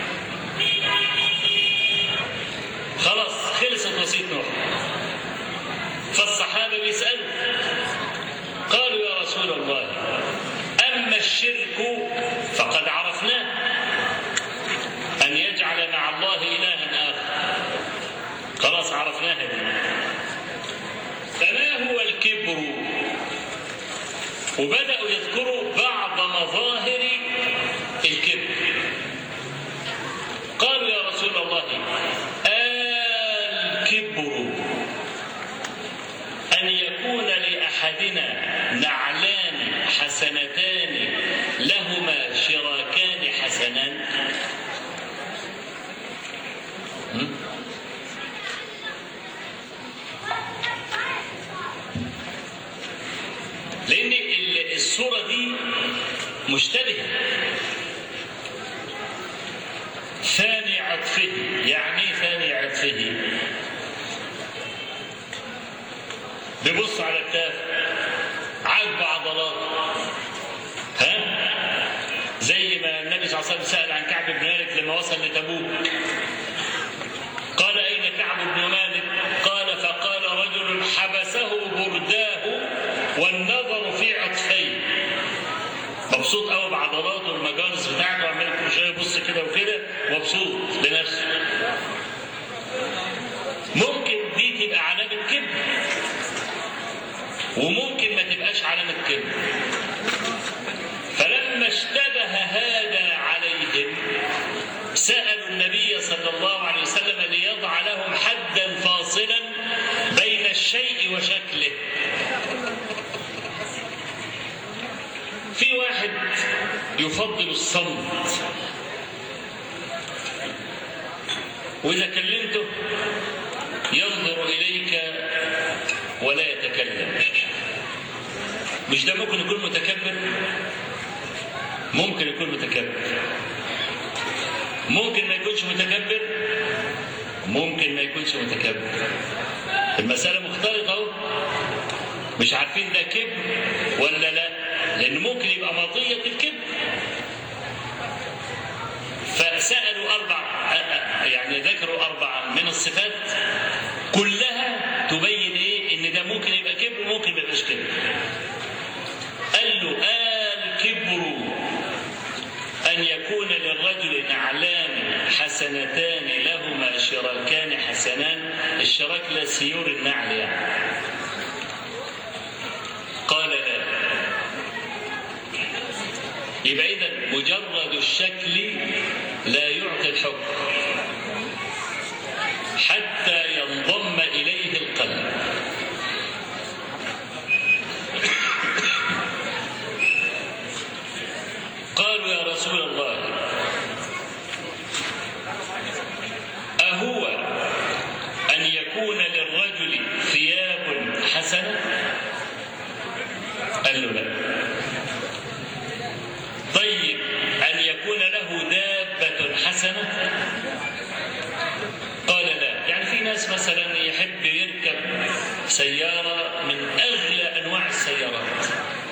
Speaker 1: خلاص خلصت وصية نوح فالصحابة بيسألوا قالوا يا رسول الله أما الشرك فقد عرفناه أن يجعل مع الله إلها آخر خلاص عرفناها دي فما هو الكبر وبدأوا يذكروا بعض مظاهر الكبر قالوا يا رسول الله الكبر أن يكون لأحدنا نعلان حسنتان لهما شراكان حسنان هم؟ لأن ال- الصورة دي مشتبهة ثاني عطفه يعني إيه ثاني عطفه بيبص على التاف عاجب عضلاته ها زي ما النبي صلى الله عليه وسلم سأل عن كعب بن مالك لما وصل لتبوك قال أين كعب بن مالك قال فقال رجل حبسه برداه والنظر في عطفيه مبسوط قوي بعضلاته والمجالس بتاعته وعمال كل شويه يبص كده وكده مبسوط لنفسه ممكن دي تبقى علامة كبر وممكن ما تبقاش علامة كبر فلما اشتبه هذا عليهم سألوا النبي صلى الله عليه وسلم ليضع لهم حدا فاصلا بين الشيء وشكله في واحد يفضل الصمت وإذا كلمته ينظر إليك ولا يتكلم مش ده ممكن يكون متكبر ممكن يكون متكبر ممكن ما يكونش متكبر ممكن ما يكونش متكبر المسألة مختلطة اهو مش عارفين ده كبر ولا لا لأن ممكن يبقى مطية الكبر فسألوا أربع يعني ذكروا أربعة من الصفات كلها تبين إيه إن ده ممكن يبقى كبر وممكن ما يبقاش كبر قال له الكبر أن يكون للرجل نعلان حسنتان لهما شراكان حسنان الشراك لا سيور النعل يعني قال لا يبقى إذا مجرد الشكل لا يعطي الحكم حتى ينضم إليه القلب قالوا يا رسول الله أهو أن يكون للرجل ثياب حسنة قال له لا طيب أن يكون له دابة حسنة قال لا يعني في ناس مثلا يحب يركب سيارة من أغلى أنواع السيارات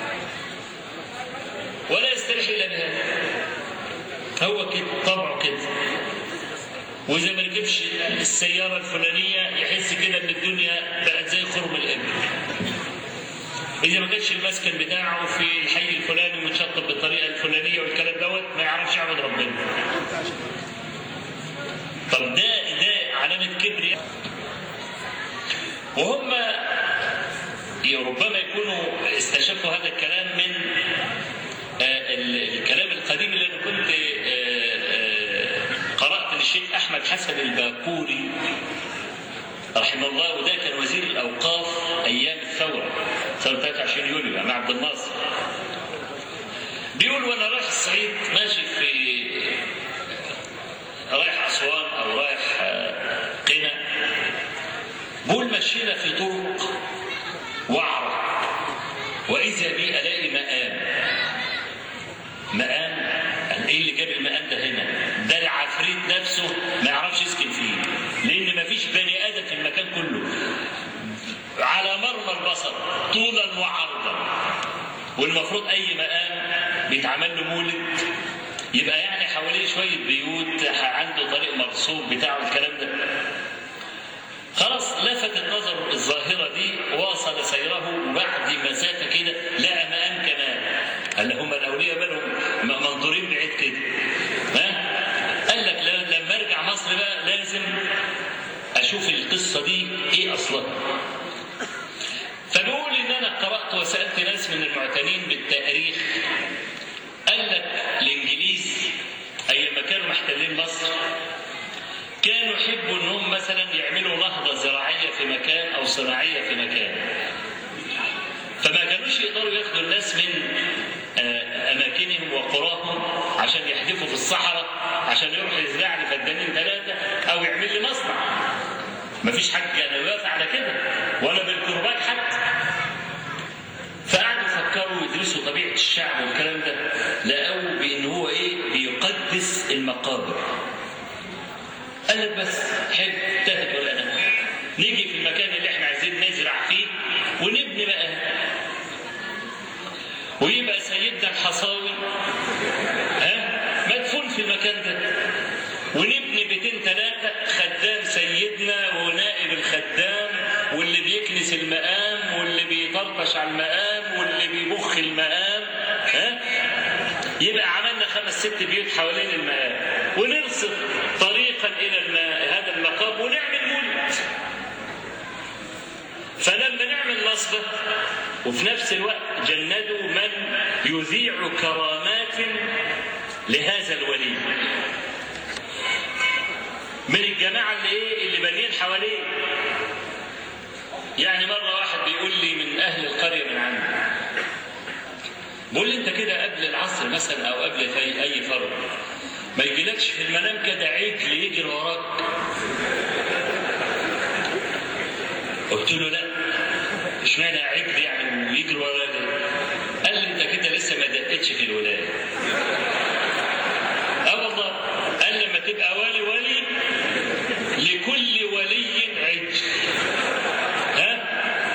Speaker 1: ولا يستريح إلا بها هو كده طبعه كده وإذا ما ركبش السيارة الفلانية يحس كده ان الدنيا بقت زي خرم الابل إذا ما كانش المسكن بتاعه في الحي الفلاني متشطب بالطريقة الفلانية والكلام دوت ما يعرفش يعبد ربنا. طب ده ده علامة كبر وهم ربما يكونوا استشفوا هذا الكلام من آه، ال- الكلام القديم اللي انا كنت آه، آه، قرات للشيخ احمد حسن الباكوري رحمه الله وده كان وزير الاوقاف ايام الثوره ثوره 23 يوليو مع عبد الناصر بيقول وانا رايح الصعيد ماشي في رايح اسوان او رايح آه، قنا بقول مشينا في طرق وعرة وإذا بي ألاقي مقام مقام قال إيه اللي جاب المقام ده هنا؟ ده العفريت نفسه ما يعرفش يسكن فيه لأن ما فيش بني آدم في المكان كله على مرمى البصر طولا وعرضا والمفروض أي مقام بيتعمل له مولد يبقى يعني حواليه شوية بيوت عنده طريق مرصوب بتاعه الكلام ده خلاص لفتت نظر الظاهرة دي واصل سيره وبعد مسافة كده لقى مقام كمان قال له هم الأولياء مالهم م- منظورين بعيد كده ها قال لك لا- لما ارجع مصر بقى لازم اشوف القصة دي ايه اصلها فبقول ان انا قرأت وسألت ناس من المعتنين بالتاريخ قال لك الانجليز ايام ما كانوا محتلين مصر كانوا يحبوا انهم مثلا يعملوا نهضه زراعيه في مكان او صناعيه في مكان فما كانوش يقدروا ياخدوا الناس من آه، اماكنهم وقراهم عشان يحدفوا في الصحراء عشان يروح يزرع لي فدانين ثلاثه او يعمل لي مصنع مفيش حد كان يوافق على كده ولا بالكرباج حتى فقعدوا يفكروا ويدرسوا طبيعه الشعب والكلام ده لقوا بان هو ايه بيقدس المقابر قال لك بس حلو انتهت ولا انا نيجي في المكان اللي احنا عايزين نزرع فيه ونبني بقى ويبقى سيدنا الحصاوي ها مدفون في المكان ده ونبني بيتين ثلاثة خدام سيدنا ونائب الخدام واللي بيكنس المقام واللي بيطرطش على المقام واللي بيبخ المقام ها يبقى عملنا خمس ست بيوت حوالين المقام ونرصد طريقا الى الماء هذا المقام ونعمل مولد فلما نعمل نصبه وفي نفس الوقت جندوا من يذيع كرامات لهذا الولي من الجماعه اللي ايه اللي بانيين حواليه يعني مره واحد بيقول لي من اهل القريه من عندي بقول لي انت كده قبل العصر مثلا او قبل في اي فرض ما يجيلكش في المنام كده عجل يجري وراك قلت له لا اشمعنى عجل يعني ويجري وراك قال لي انت كده لسه ما دقتش في الولايه اه والله قال لما تبقى ولي ولي لكل ولي عجل ها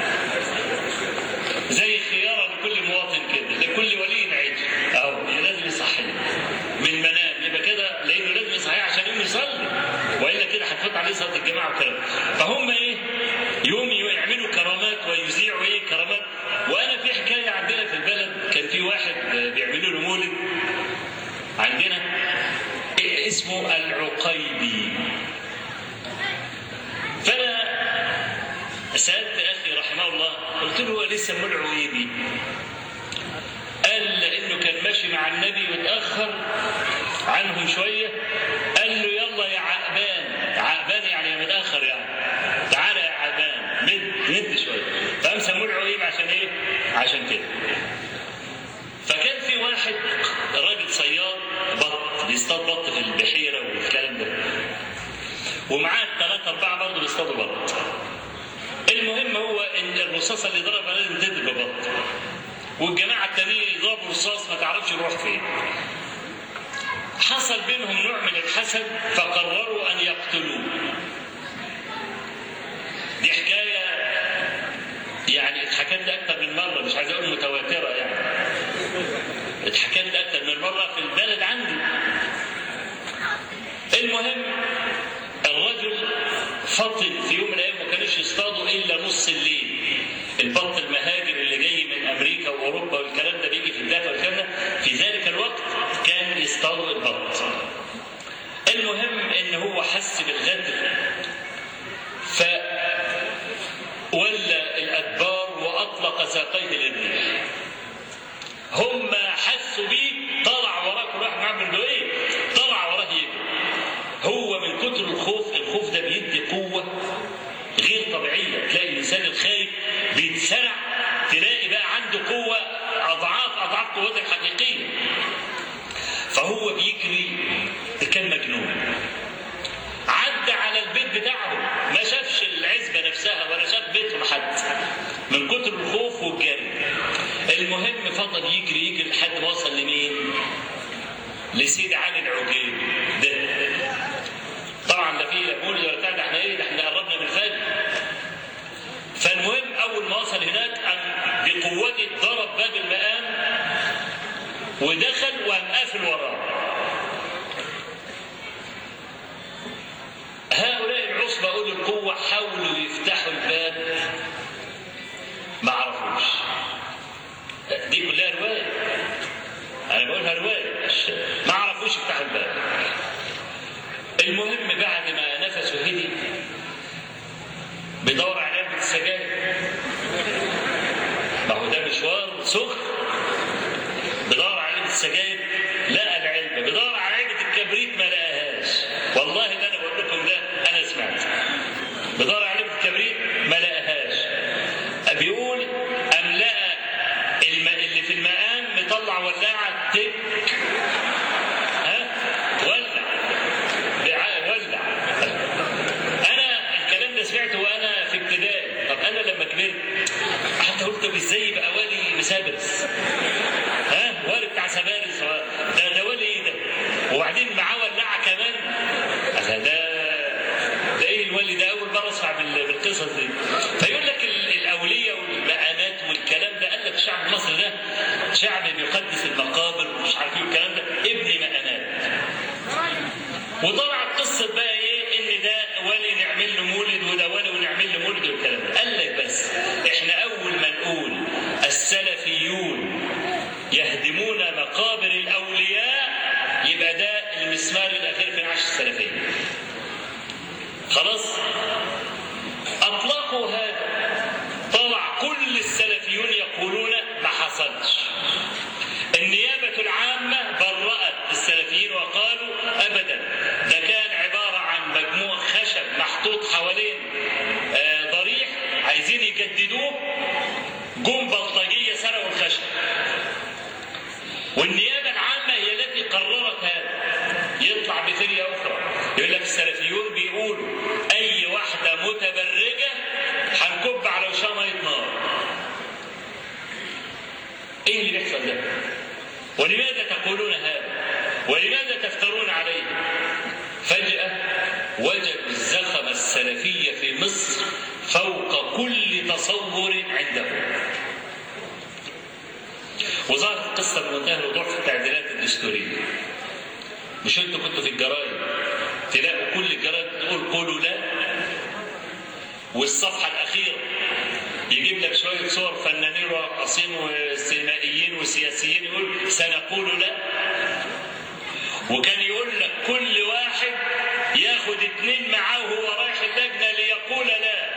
Speaker 1: زي خيارة لكل مواطن كده لكل ولي عجل اهو لازم يصحي من منام يبقى كده لانه لازم يصحي عشان يقوم يصلي والا كده هتفوت عليه صلاه الجماعه وكلام فهم ايه يوم يعملوا كرامات ويذيعوا ايه كرامات وانا في حكايه عندنا في البلد كان في واحد بيعملوا له مولد عندنا إيه اسمه العقيبي فانا سالت اخي رحمه الله قلت له هو لسه مدعو ايه دي؟ قال لانه كان ماشي مع النبي وتاخر عنهم شويه قال له يلا يا عقبان عقبان يعني يا متاخر يعني تعالى يا عقبان مد مد شويه فقام سموه عقيب عشان ايه؟ عشان كده فكان في واحد راجل صياد بط بيصطاد بط في البحيره والكلام ده ومعاه ثلاثة أربعة برضه بيصطادوا بط المهم هو ان الرصاصه اللي ضربها لازم تضرب بط والجماعه التانيين يضربوا رصاص ما تعرفش يروح فين حصل بينهم نوع من الحسد فقرروا ان يقتلوه دي حكايه يعني اتحكت لي اكتر من مره مش عايز اقول متواتره يعني اتحكت لي اكتر من مره في البلد عندي المهم الرجل البط في يوم من الايام ما كانوش يصطادوا الا نص الليل البط المهاجر اللي جاي من امريكا واوروبا والكلام ده بيجي في الدفا والكلام ده في ذلك الوقت كان يصطادوا البط المهم ان هو حس بالغدر فولى الادبار واطلق ساقيه للريح هم حسوا بيه طلع وراه كل واحد معاه له ايه طلع وراه يجري هو من كتر الخوف الخوف ده بيدي قوه غير طبيعيه تلاقي الانسان الخايف بيتسرع تلاقي بقى عنده قوه اضعاف اضعاف قوته الحقيقيه فهو بيجري كان مجنون عدى على البيت بتاعهم ما شافش العزبه نفسها ولا شاف بيتهم حد من كتر الخوف والجري المهم فضل يجري يجري لحد ما وصل لمين؟ لسيد علي العجيبي ده طبعا لا في لا مولد ولا بتاع ده احنا ايه ده احنا قربنا من الفجر فالمهم اول ما وصل هناك قام بقوته ضرب باب المقام ودخل وقام قافل وراه هؤلاء العصبة أولي القوة حاولوا يفتحوا الباب ما عرفوش دي كلها رواية أنا بقولها رواية مش ما عرفوش يفتحوا الباب المهم بعد ما نفسه هدي بيدور على علبة السجاير ما هو ده مشوار سخن بيدور على علبة السجاير لقى العلبة بيدور على علبة الكبريت ما لقاهاش والله اللي أنا بقول لكم ده أنا سمعت بيدور على علبة الكبريت ما لقاهاش بيقول أم لقى الم... اللي في المقام مطلع ولاعة تك ها ولع بع- ولع انا الكلام ده سمعته وانا في ابتدائي طب انا لما كبرت حتى قلت طب ازاي بقى والي مسابرس ها والي بتاع سبارس ده ده والي ايه ده وبعدين معاه ولاعه كمان أخي ده ده ايه الولي ده اول مره اسمع بال- بالقصص دي فيقول لك ال- الاوليه والمقامات والكلام ده قال لك الشعب المصري ده شعب بيقدس المقابر ومش عارف ايه والكلام ده ابن مقامات وطلعت قصه بقى ايه ان ده ولي نعمل له مولد وده ولي ونعمل له مولد والكلام ده قال لك بس احنا اول ما نقول السلفيون يهدمون مقابر الاولياء يبقى ده المسمار الاخير في العشر السلفيه خلاص اطلقوا هذا طلع كل السلفيون يقولون ما حصلش النيابة العامة برأت السلفيين وقالوا أبدا ده كان عبارة عن مجموع خشب محطوط حوالين آه، ضريح عايزين يجددوه جم بلطجية سرقوا الخشب والنيابة العامة هي التي قررت هذا يطلع بفرية أخرى يقول لك السلفيون بيقولوا أي واحدة متبرجة هنكب على وشها مية نار ايه اللي بيحصل ده ولماذا تقولون هذا ولماذا تفترون عليه فجأة وجدوا الزخم السلفية في مصر فوق كل تصور عندهم وظهرت القصة بمنتهى الوضوح في التعديلات الدستورية مش انتوا كنتوا في الجرايد تلاقوا كل الجرايد تقول قولوا لا والصفحة الأخيرة يجيب لك شوية صور فنانين وراقصين وسينمائيين وسياسيين يقول سنقول لا وكان يقول لك كل واحد ياخد اتنين معاه وهو رايح اللجنة ليقول لا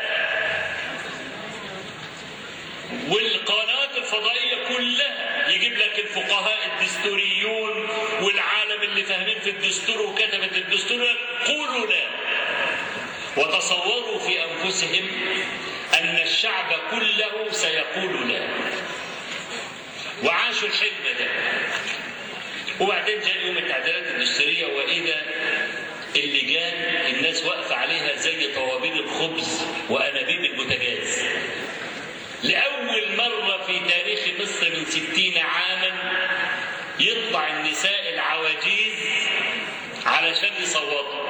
Speaker 1: والقنوات الفضائية كلها يجيب لك الفقهاء الدستوريون والعالم اللي فاهمين في الدستور وكتبت الدستور قولوا لا وتصوروا في أنفسهم أن الشعب كله سيقول لا وعاشوا الحلم ده وبعدين جاء يوم التعديلات الدستورية وإذا اللجان الناس واقفة عليها زي طوابير الخبز وأنابيب البوتاجاز لأول مرة في تاريخ مصر من ستين عاما يطلع النساء العواجيز علشان يصوتوا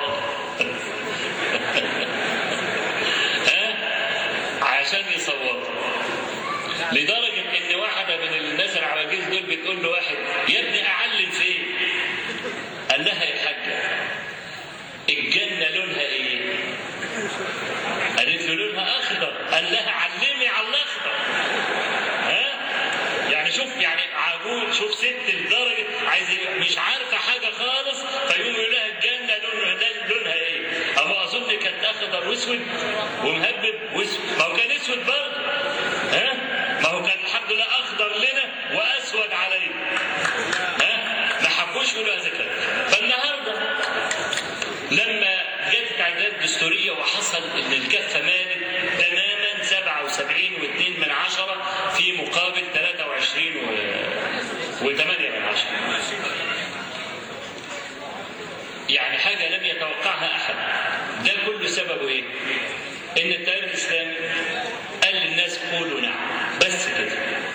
Speaker 1: ها عشان يصوتوا لدرجة إن واحدة من الناس العواجيز دول بتقول له واحد يا ابني أعلم فين؟ قال لها يا حاجة الجنة لونها إيه؟ ومهبب واسود ما هو كان اسود برضه ها ما هو كان الحمد لله اخضر لنا واسود علينا ها ما حبوش يقولوا هذا الكلام فالنهارده لما جت التعديلات الدستوريه وحصل ان الكفه مالت تماما 77 و2 من عشرة في مقابل 23 و... و8 من عشرة يعني حاجة لم يتوقعها أحد ده كله سببه إيه؟ إن التيار الإسلامي قال للناس قولوا نعم بس كده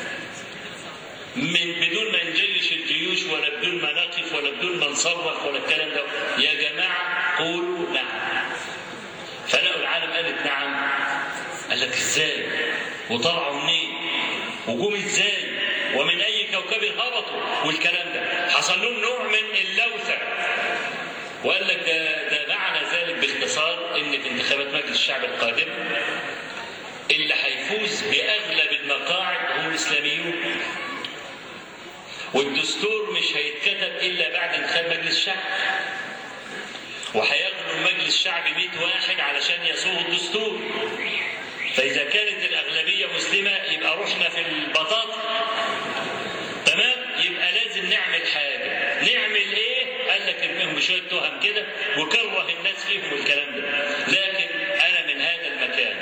Speaker 1: من بدون ما نجيش الجيوش ولا بدون ما نقف ولا بدون ما نصرخ ولا الكلام ده يا جماعة قولوا نعم فلقوا العالم قالت نعم قال لك ازاي وطلعوا منين وجوم ازاي ومن اي كوكب هبطوا والكلام ده حصل لهم نوع من اللوثه وقال لك ده, ده معنى ذلك باختصار ان في انتخابات مجلس الشعب القادم اللي هيفوز باغلب المقاعد هم الاسلاميون والدستور مش هيتكتب الا بعد انتخاب مجلس الشعب وهياخدوا مجلس الشعب 100 واحد علشان يصوغوا الدستور فاذا كانت الاغلبيه مسلمه يبقى رحنا في البطاطا تمام يبقى لازم نعمل حاجه نعمل ايه قال لك ارميهم بشويه تهم كده وكره الناس فيهم والكلام ده لكن انا من هذا المكان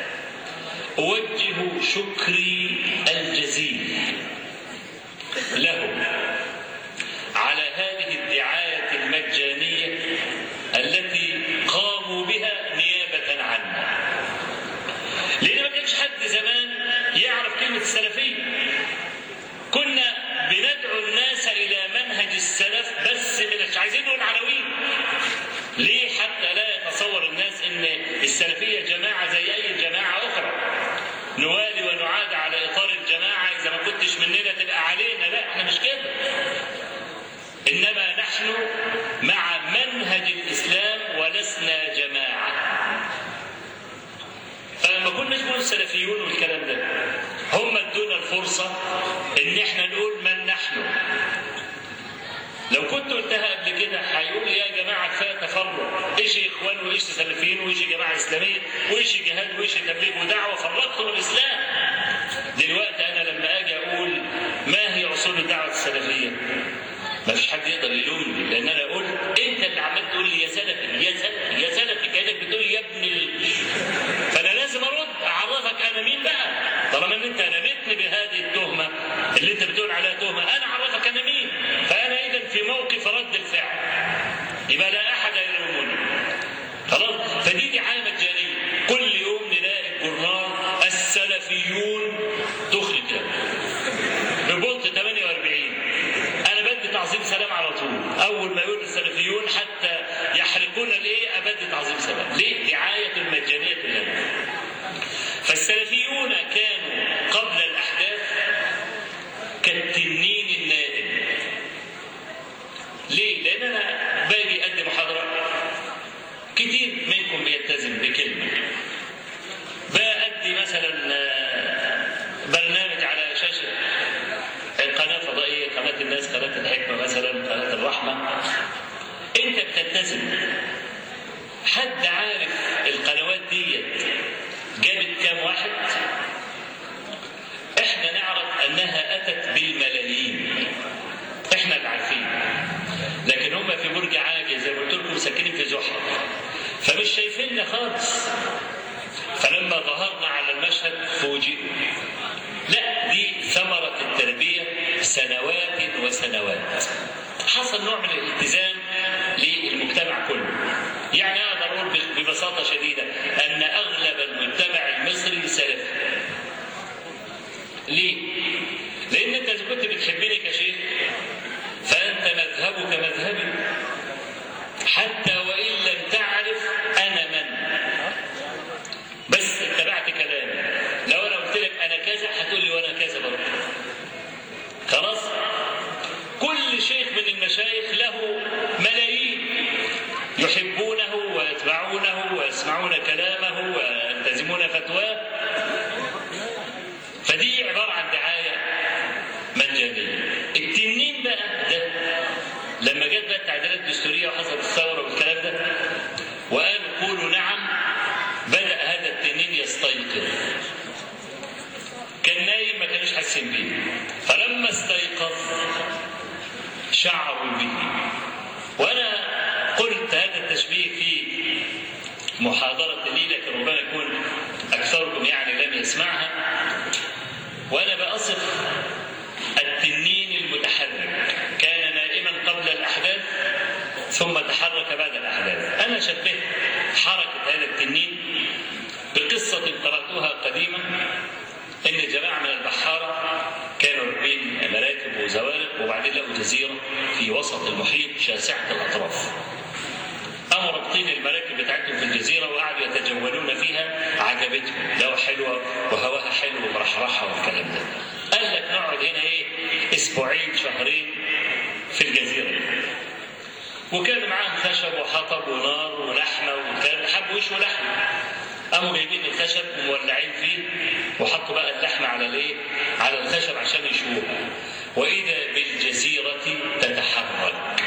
Speaker 1: اوجه شكري الجزيل لهم على هذه الدعايه المجانيه التي قاموا بها نيابه عنا لان ما كانش حد زمان يعرف كلمه السلفيه كنا بندعو الناس الى منهج السلف بس مش عايزين نقول عناوين ليه حتى لا يتصور الناس ان السلفيه جماعه زي اي جماعه اخرى نوالي ونعاد على اطار الجماعه اذا ما كنتش مننا تبقى علينا لا احنا مش كده انما نحن مع منهج الاسلام ولسنا جماعه فلما كنا نقول السلفيون والكلام ده هم ادونا الفرصه ان احنا نقول من نحن لو كنت قلتها قبل كده هيقول يا جماعه كفايه تفرق ايش اخوان وايش سلفيين وايش جماعه اسلاميه وايش جهاد وايش تبليغ ودعوه فرقتم الاسلام دلوقتي انا لما اجي اقول ما هي اصول الدعوه السلفيه ما فيش حد يقدر يلومني لان انا قلت انت اللي عمال تقول لي يا سلفي يا سلفي يا سلفي كانك بتقول لي يا ابن ال... فانا لازم ارد اعرفك انا مين بقى طالما ان انت نمتني بهذه التهمه اللي انت بتقول عليها تهمه انا اعرفك انا مين فانا اذا في موقف رد الفعل يبقى لا احد يلومني خلاص فدي دعايه مجانيه كل يوم نلاقي الجرنال السلفيون تخرج ببطء 48 انا بدي تعظيم سلام على طول اول ما يقول السلفيون حتى يحرقون الايه ابدي تعظيم سلام ليه دعايه مجانيه لنا فالسلفيون كانوا قبل الاحداث كالتنين النائم ليه لان انا باجي ادي محاضره كتير منكم بيلتزم بكلمه بأدي مثلا برنامج على شاشه قناه فضائيه قناه الناس قناه الحكمه مثلا قناه الرحمه انت بتلتزم حد عارف القنوات ديت جابت كام واحد احنا نعرف انها اتت بالملايين احنا اللي عارفين لكن هم في برج عاجي زي ما قلت لكم ساكنين في زحل فمش شايفيننا خالص فلما ظهرنا على المشهد فوجئوا لا دي ثمرة التربية سنوات وسنوات حصل نوع من الالتزام للمجتمع كله يعني اقدر اقول ببساطه شديده ان اغلب المجتمع المصري سلفي ليه؟ لان انت اذا كنت بتحبني كشيخ فانت مذهبك مذهبي حتى وان لم تعرف انا من بس اتبعت كلامي لو انا قلت لك انا كذا هتقول لي وانا كذا برضه خلاص كل شيخ من المشايخ له حاسين بيه فلما استيقظ شعروا به وانا قلت هذا التشبيه في محاضرة لي لكن ربما يكون أكثركم يعني لم يسمعها وأنا بأصف التنين المتحرك كان نائما قبل الأحداث ثم تحرك بعد الأحداث أنا شبهت حركة هذا التنين بقصة قرأتها قديما إن جماعة من البحارة كانوا راكبين مراكب وزوارق وبعدين لقوا جزيرة في وسط المحيط شاسعة الأطراف قاموا رابطين المراكب بتاعتهم في الجزيرة وقعدوا يتجولون فيها عجبتهم لو حلوة وهواها حلو ومرحرحة والكلام ده قال لك نقعد هنا ايه اسبوعين شهرين في الجزيرة دي. وكان معاهم خشب وحطب ونار ولحمة وكان حبوا يشوا لحمة قاموا جايبين الخشب ومولعين فيه وحطوا بقى اللحمة على الايه؟ على الخشب عشان يشووها وإذا بالجزيرة تتحرك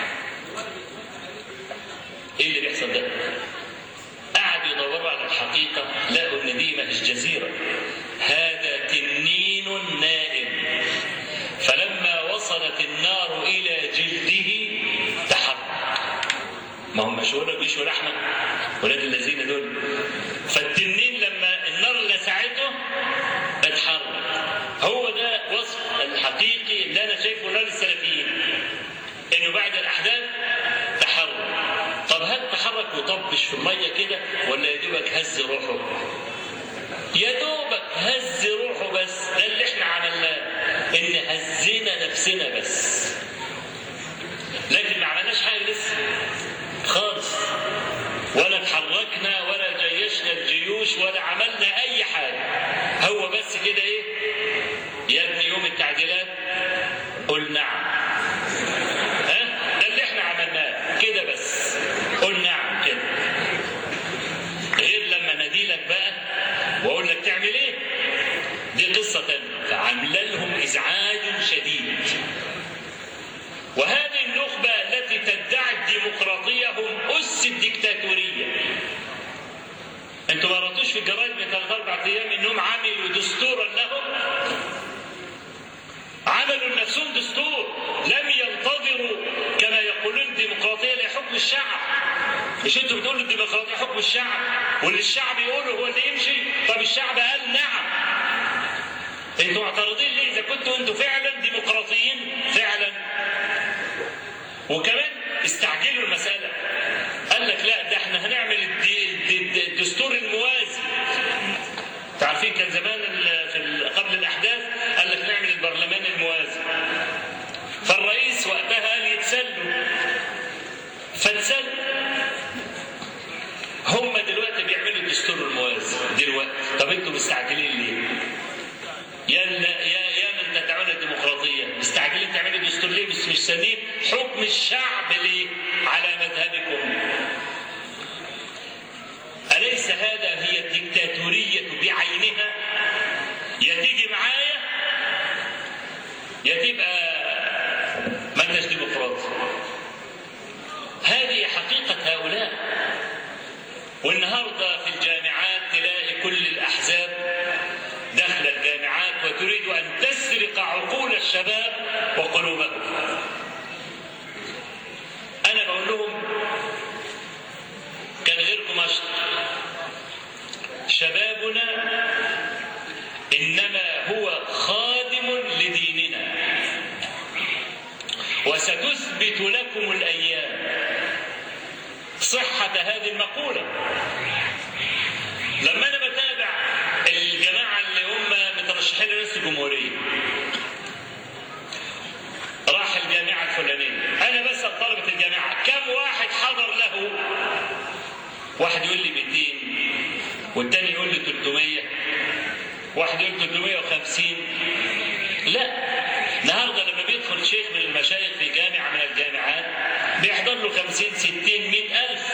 Speaker 1: ايه اللي بيحصل ده؟ قعدوا يدوروا على الحقيقة لقوا ان دي مش جزيرة هذا تنين نائم فلما وصلت النار إلى جلده تحرك ما هم مش هو بيشوا لحمة ولاد الذين دول فالتنين لما النار لسعته اتحرك هو ده وصف الحقيقي اللي انا شايفه نار السلفيين انه بعد الاحداث تحرك طب هل تحرك وطبش في الميه كده ولا يا دوبك هز روحه؟ يا دوبك هز روحه بس ده اللي احنا عملناه ان هزينا نفسنا بس لكن ما عملناش حاجه لسه خالص ولا اتحركنا ولا جيشنا الجيوش ولا عملنا اي حاجه هو بس كده ايه يا ابني يوم التعديلات قل نعم ها ده اللي احنا عملناه كده بس قل نعم كده غير لما ناديلك بقى واقول لك تعمل ايه دي قصه تانية عامله لهم ازعاج شديد وهذه النخبة التي تدعي الديمقراطية هم أس الديكتاتورية انتوا ما قرأتوش في الجرايد من ثلاث أربع أيام إنهم عملوا دستورا لهم عملوا لنفسهم دستور لم ينتظروا كما يقولون الديمقراطية لحكم الشعب مش انتوا بتقولوا الديمقراطية حكم الشعب واللي الشعب يقوله هو اللي يمشي طب الشعب قال نعم انتوا معترضين ليه اذا كنتوا انتوا فعلا ديمقراطيين فعلا وكمان استعجلوا المسألة قال لك لا ده احنا هنعمل الدي الدي الدستور الموازي تعرفين كان زمان ال- في ال- قبل الأحداث قال لك نعمل البرلمان الموازي فالرئيس وقتها قال يتسلوا فاتسلوا هم دلوقتي بيعملوا الدستور الموازي دلوقتي طب انتوا مستعجلين ليه؟ يا يا يا من تدعون الديمقراطيه مستعجلين تعملوا دستور ليه بس مش سنين حكم الشعب ليه على مذهبكم أليس هذا هي الديكتاتورية بعينها يا تيجي معايا يا تبقى ما انتش ديمقراطي هذه حقيقة هؤلاء والنهارده في الجامعات تلاقي كل الأحزاب داخل الجامعات وتريد أن تسرق عقول الشباب وقلوبهم أنا بقول لهم كان غيركم أشطر شبابنا إنما هو خادم لديننا وستثبت لكم الأيام صحة هذه المقولة لما أنا بتابع الجماعة اللي هم مترشحين لرئاسة الجمهورية راح الجامعة الفلانية أنا بسأل طلبة الجامعة كم واحد حضر له واحد يقول لي 200 والتاني يقول لي 300 واحد يقول 350 لا النهارده لما بيدخل شيخ من المشايخ في جامعة من الجامعات بيحضر له 50 60 100 ألف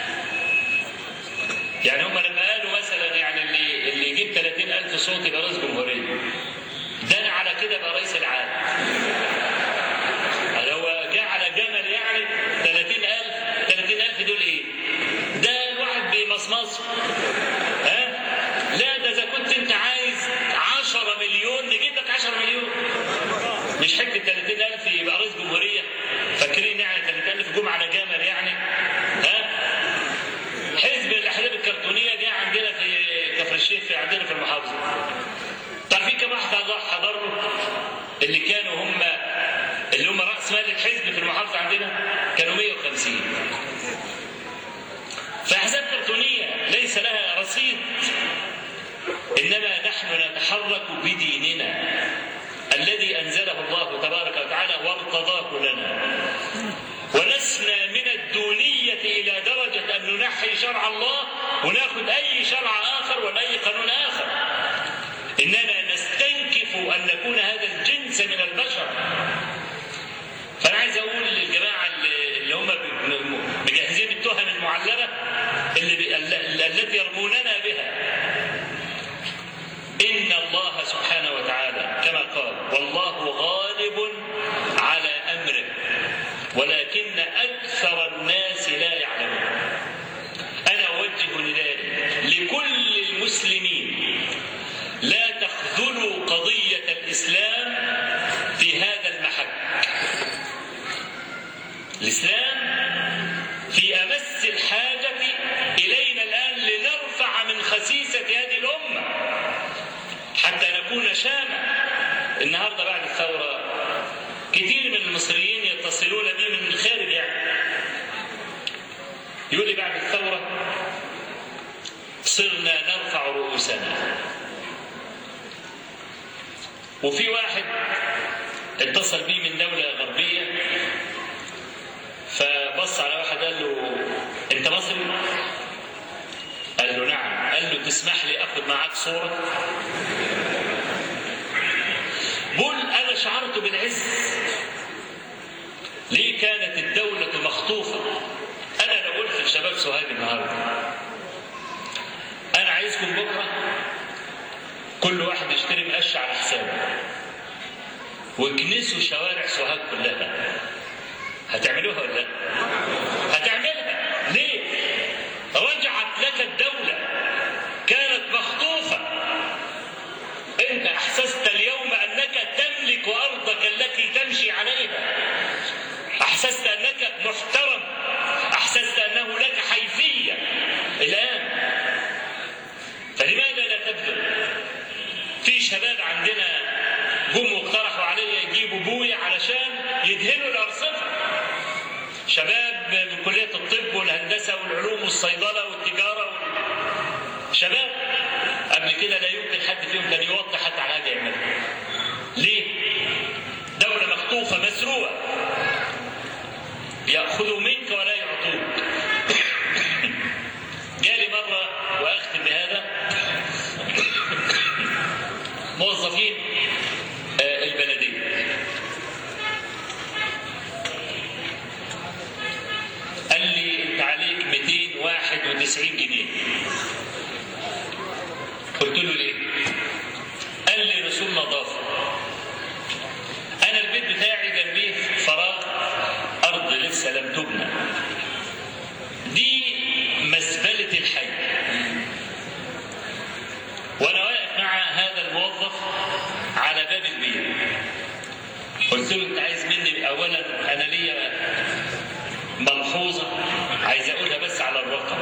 Speaker 1: يعني هم لما قالوا مثلا يعني اللي اللي يجيب 30 ألف صوت يبقى رئيس جمهورية ده أنا على كده بقى رئيس العالم يعني هو جه على جمل يعني 30 ألف 30 ألف دول إيه؟ ده الواحد بمصمصه ها؟ لا ده إذا كنت أنت عايز 10 مليون نجيب لك 10 مليون الشيخ في عندنا في المحافظه تعرفين كم واحد حضر له اللي كانوا هم اللي هم راس مال الحزب في المحافظه عندنا كانوا 150 فاحزاب كرتونيه ليس لها رصيد انما نحن نتحرك بديننا الذي انزله الله تبارك وتعالى وارتضاه لنا ولسنا من الدونية إلى درجة أن ننحي شرع الله وناخذ أي شرع آخر ولا أي قانون آخر إننا نستنكف أن نكون هذا الجنس من البشر فأنا عايز أقول للجماعة اللي هم مجهزين التهم المعلبة اللي التي يرموننا بها إن الله سبحانه وتعالى كما قال والله غالب على أمره ولكن أكثر الناس لا يعلمون أنا أوجه ندائي لكل المسلمين لا تخذلوا قضية الإسلام في هذا المحك الإسلام في أمس الحاجة إلينا الآن لنرفع من خسيسة هذه الأمة حتى نكون شامة النهاردة بعد الثورة كثير من المصريين يتصلون بي من الخارج يعني يقول لي بعد الثورة صرنا نرفع رؤوسنا وفي واحد اتصل بي من دولة غربية فبص على واحد قال له انت مصري؟ قال له نعم قال له تسمح لي اخذ معاك صورة؟ بقول انا شعرت بالعز ليه كانت الدولة مخطوفة انا لو قلت لشباب سوهاج النهارده انا عايزكم بكره كل واحد يشتري مقش على حسابه واكنسوا شوارع سوهاج كلها هتعملوها ولا لا؟ هتعملها ليه؟ رجعت لك الدولة كانت مخطوفة انت احسست اليوم انك تملك ارضك التي تمشي عليها احسست انك محترم احسست انه لك حيثيه الان فلماذا لا تبذل في شباب عندنا جم واقترحوا علي يجيبوا بويا علشان يدهنوا الارصفه شباب من كليه الطب والهندسه والعلوم والصيدله والتجاره وال... شباب قبل كده لا يمكن حد فيهم كان يوطي حتى على هذا يعملها ليه؟ دولة مخطوفة مسروقة يأخذوا منك ولا يعطوك جالي مرة وأختم بهذا موظفين البلدية قال لي أنت عليك 291 جنيه قلت له ليه؟ قال لي رسوم نظافة أنا البيت بتاعي جنبيه فراغ أرض لسه لم تبنى دي مزبلة الحي وأنا واقف مع هذا الموظف على باب البيت قلت له أنت عايز مني أولا أنا ليا ملحوظة عايز أقولها بس على الرقم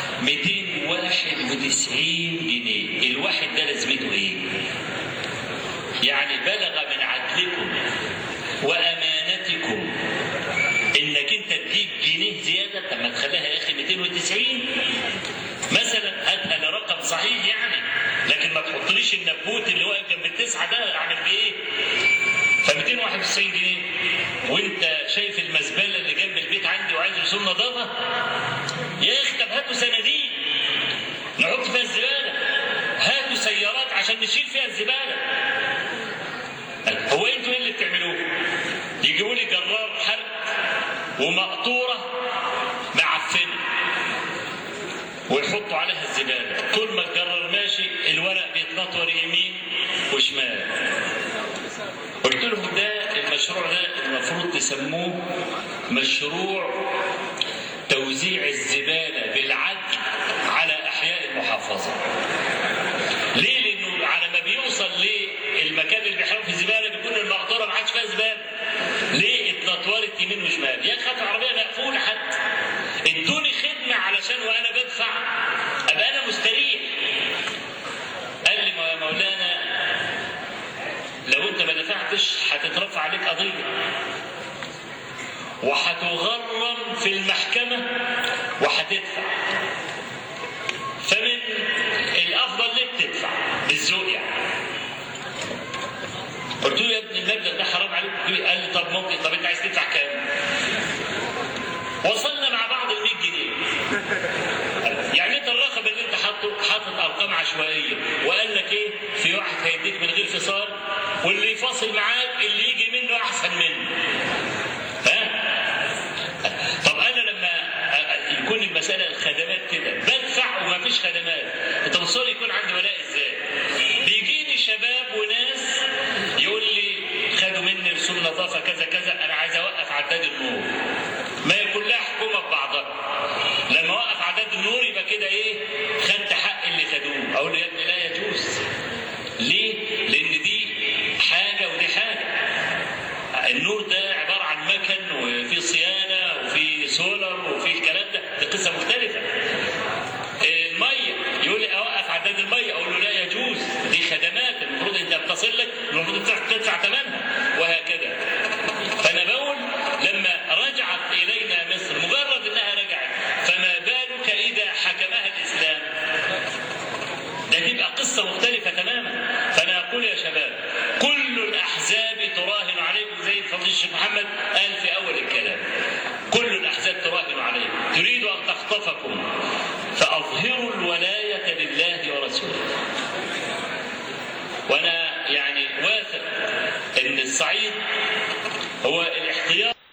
Speaker 1: 291 جنيه الواحد ده لازمته إيه؟ يعني بلغ من عدلكم وأمانتكم إنك أنت تجيب جنيه زيادة طب ما تخليها يا أخي 290 مثلا هاتها لرقم صحيح يعني لكن ما تحطليش النبوت اللي واقف جنب التسعة ده أعمل بيه إيه؟ ف 291 جنيه وانت شايف المزبله اللي جنب البيت عندي وعايز رسوم نظافه يا اخي طب هاتوا صناديق نحط فيها الزباله هاتوا سيارات عشان نشيل فيها الزباله هو انتوا ايه اللي بتعملوه؟ يجيبوا لي جرار حرق ومقطوره معفنه ويحطوا عليها الزباله طول ما الجرار ماشي الورق بيتنطور يمين وشمال قلت لهم ده المشروع ده المفروض تسموه مشروع توزيع الزبالة بالعدل على أحياء المحافظة ليه؟ لأنه على ما بيوصل للمكان اللي بيحرق في الزبالة بيكون المقطورة ما عادش فيها زبالة ليه اتنطورت يمين وشمال؟ يا خدت عربية مقفولة حتى ادوني خدمة علشان وأنا بدفع أبقى أنا مستريح القضيه وهتغرم في المحكمه وهتدفع فمن الافضل لك تدفع بالذوق يعني قلت له يا ابني المبلغ ده حرام عليك قال لي طب ممكن طب انت عايز تدفع كام؟ وصلنا مع بعض ال 100 جنيه يعني انت الرقم اللي انت حاطه حاطط ارقام عشوائيه وقال لك ايه في واحد هيديك من غير فصال واللي يفاصل معاك اللي يجي منه احسن منه ها طب انا لما يكون المساله الخدمات كده بدفع وما فيش خدمات انت متصور يكون عندي ولاء ازاي بيجيني شباب وناس يقول لي خدوا مني رسوم نظافه كذا كذا انا عايز اوقف عداد النور ما يكون لها حكومه ببعضها لما اوقف عداد النور يبقى كده ايه خدت حق اللي خدوه اقول له يا ابني لا يجوز ليه لان دي حاجه ودي حاجه النور ده عباره عن مكن وفي صيانه وفي سولر وفي الكلام ده دي قصه مختلفه الميه يقول لي اوقف عداد الميه اقول له لا يجوز دي خدمات المفروض انت بتصل لك المفروض تدفع ثمنها وهكذا فانا بقول لما رجعت الينا مصر مجرد انها رجعت فما بالك اذا حكمها الاسلام ده تبقى قصه مختلفه تماما فانا اقول يا شباب كل الاحزاب تراهن عليكم زي فضيل الشيخ محمد قال في اول الكلام كل الاحزاب تراهن عليكم تريد ان تخطفكم فاظهروا الولايه لله ورسوله وانا يعني واثق ان الصعيد هو الاحتياط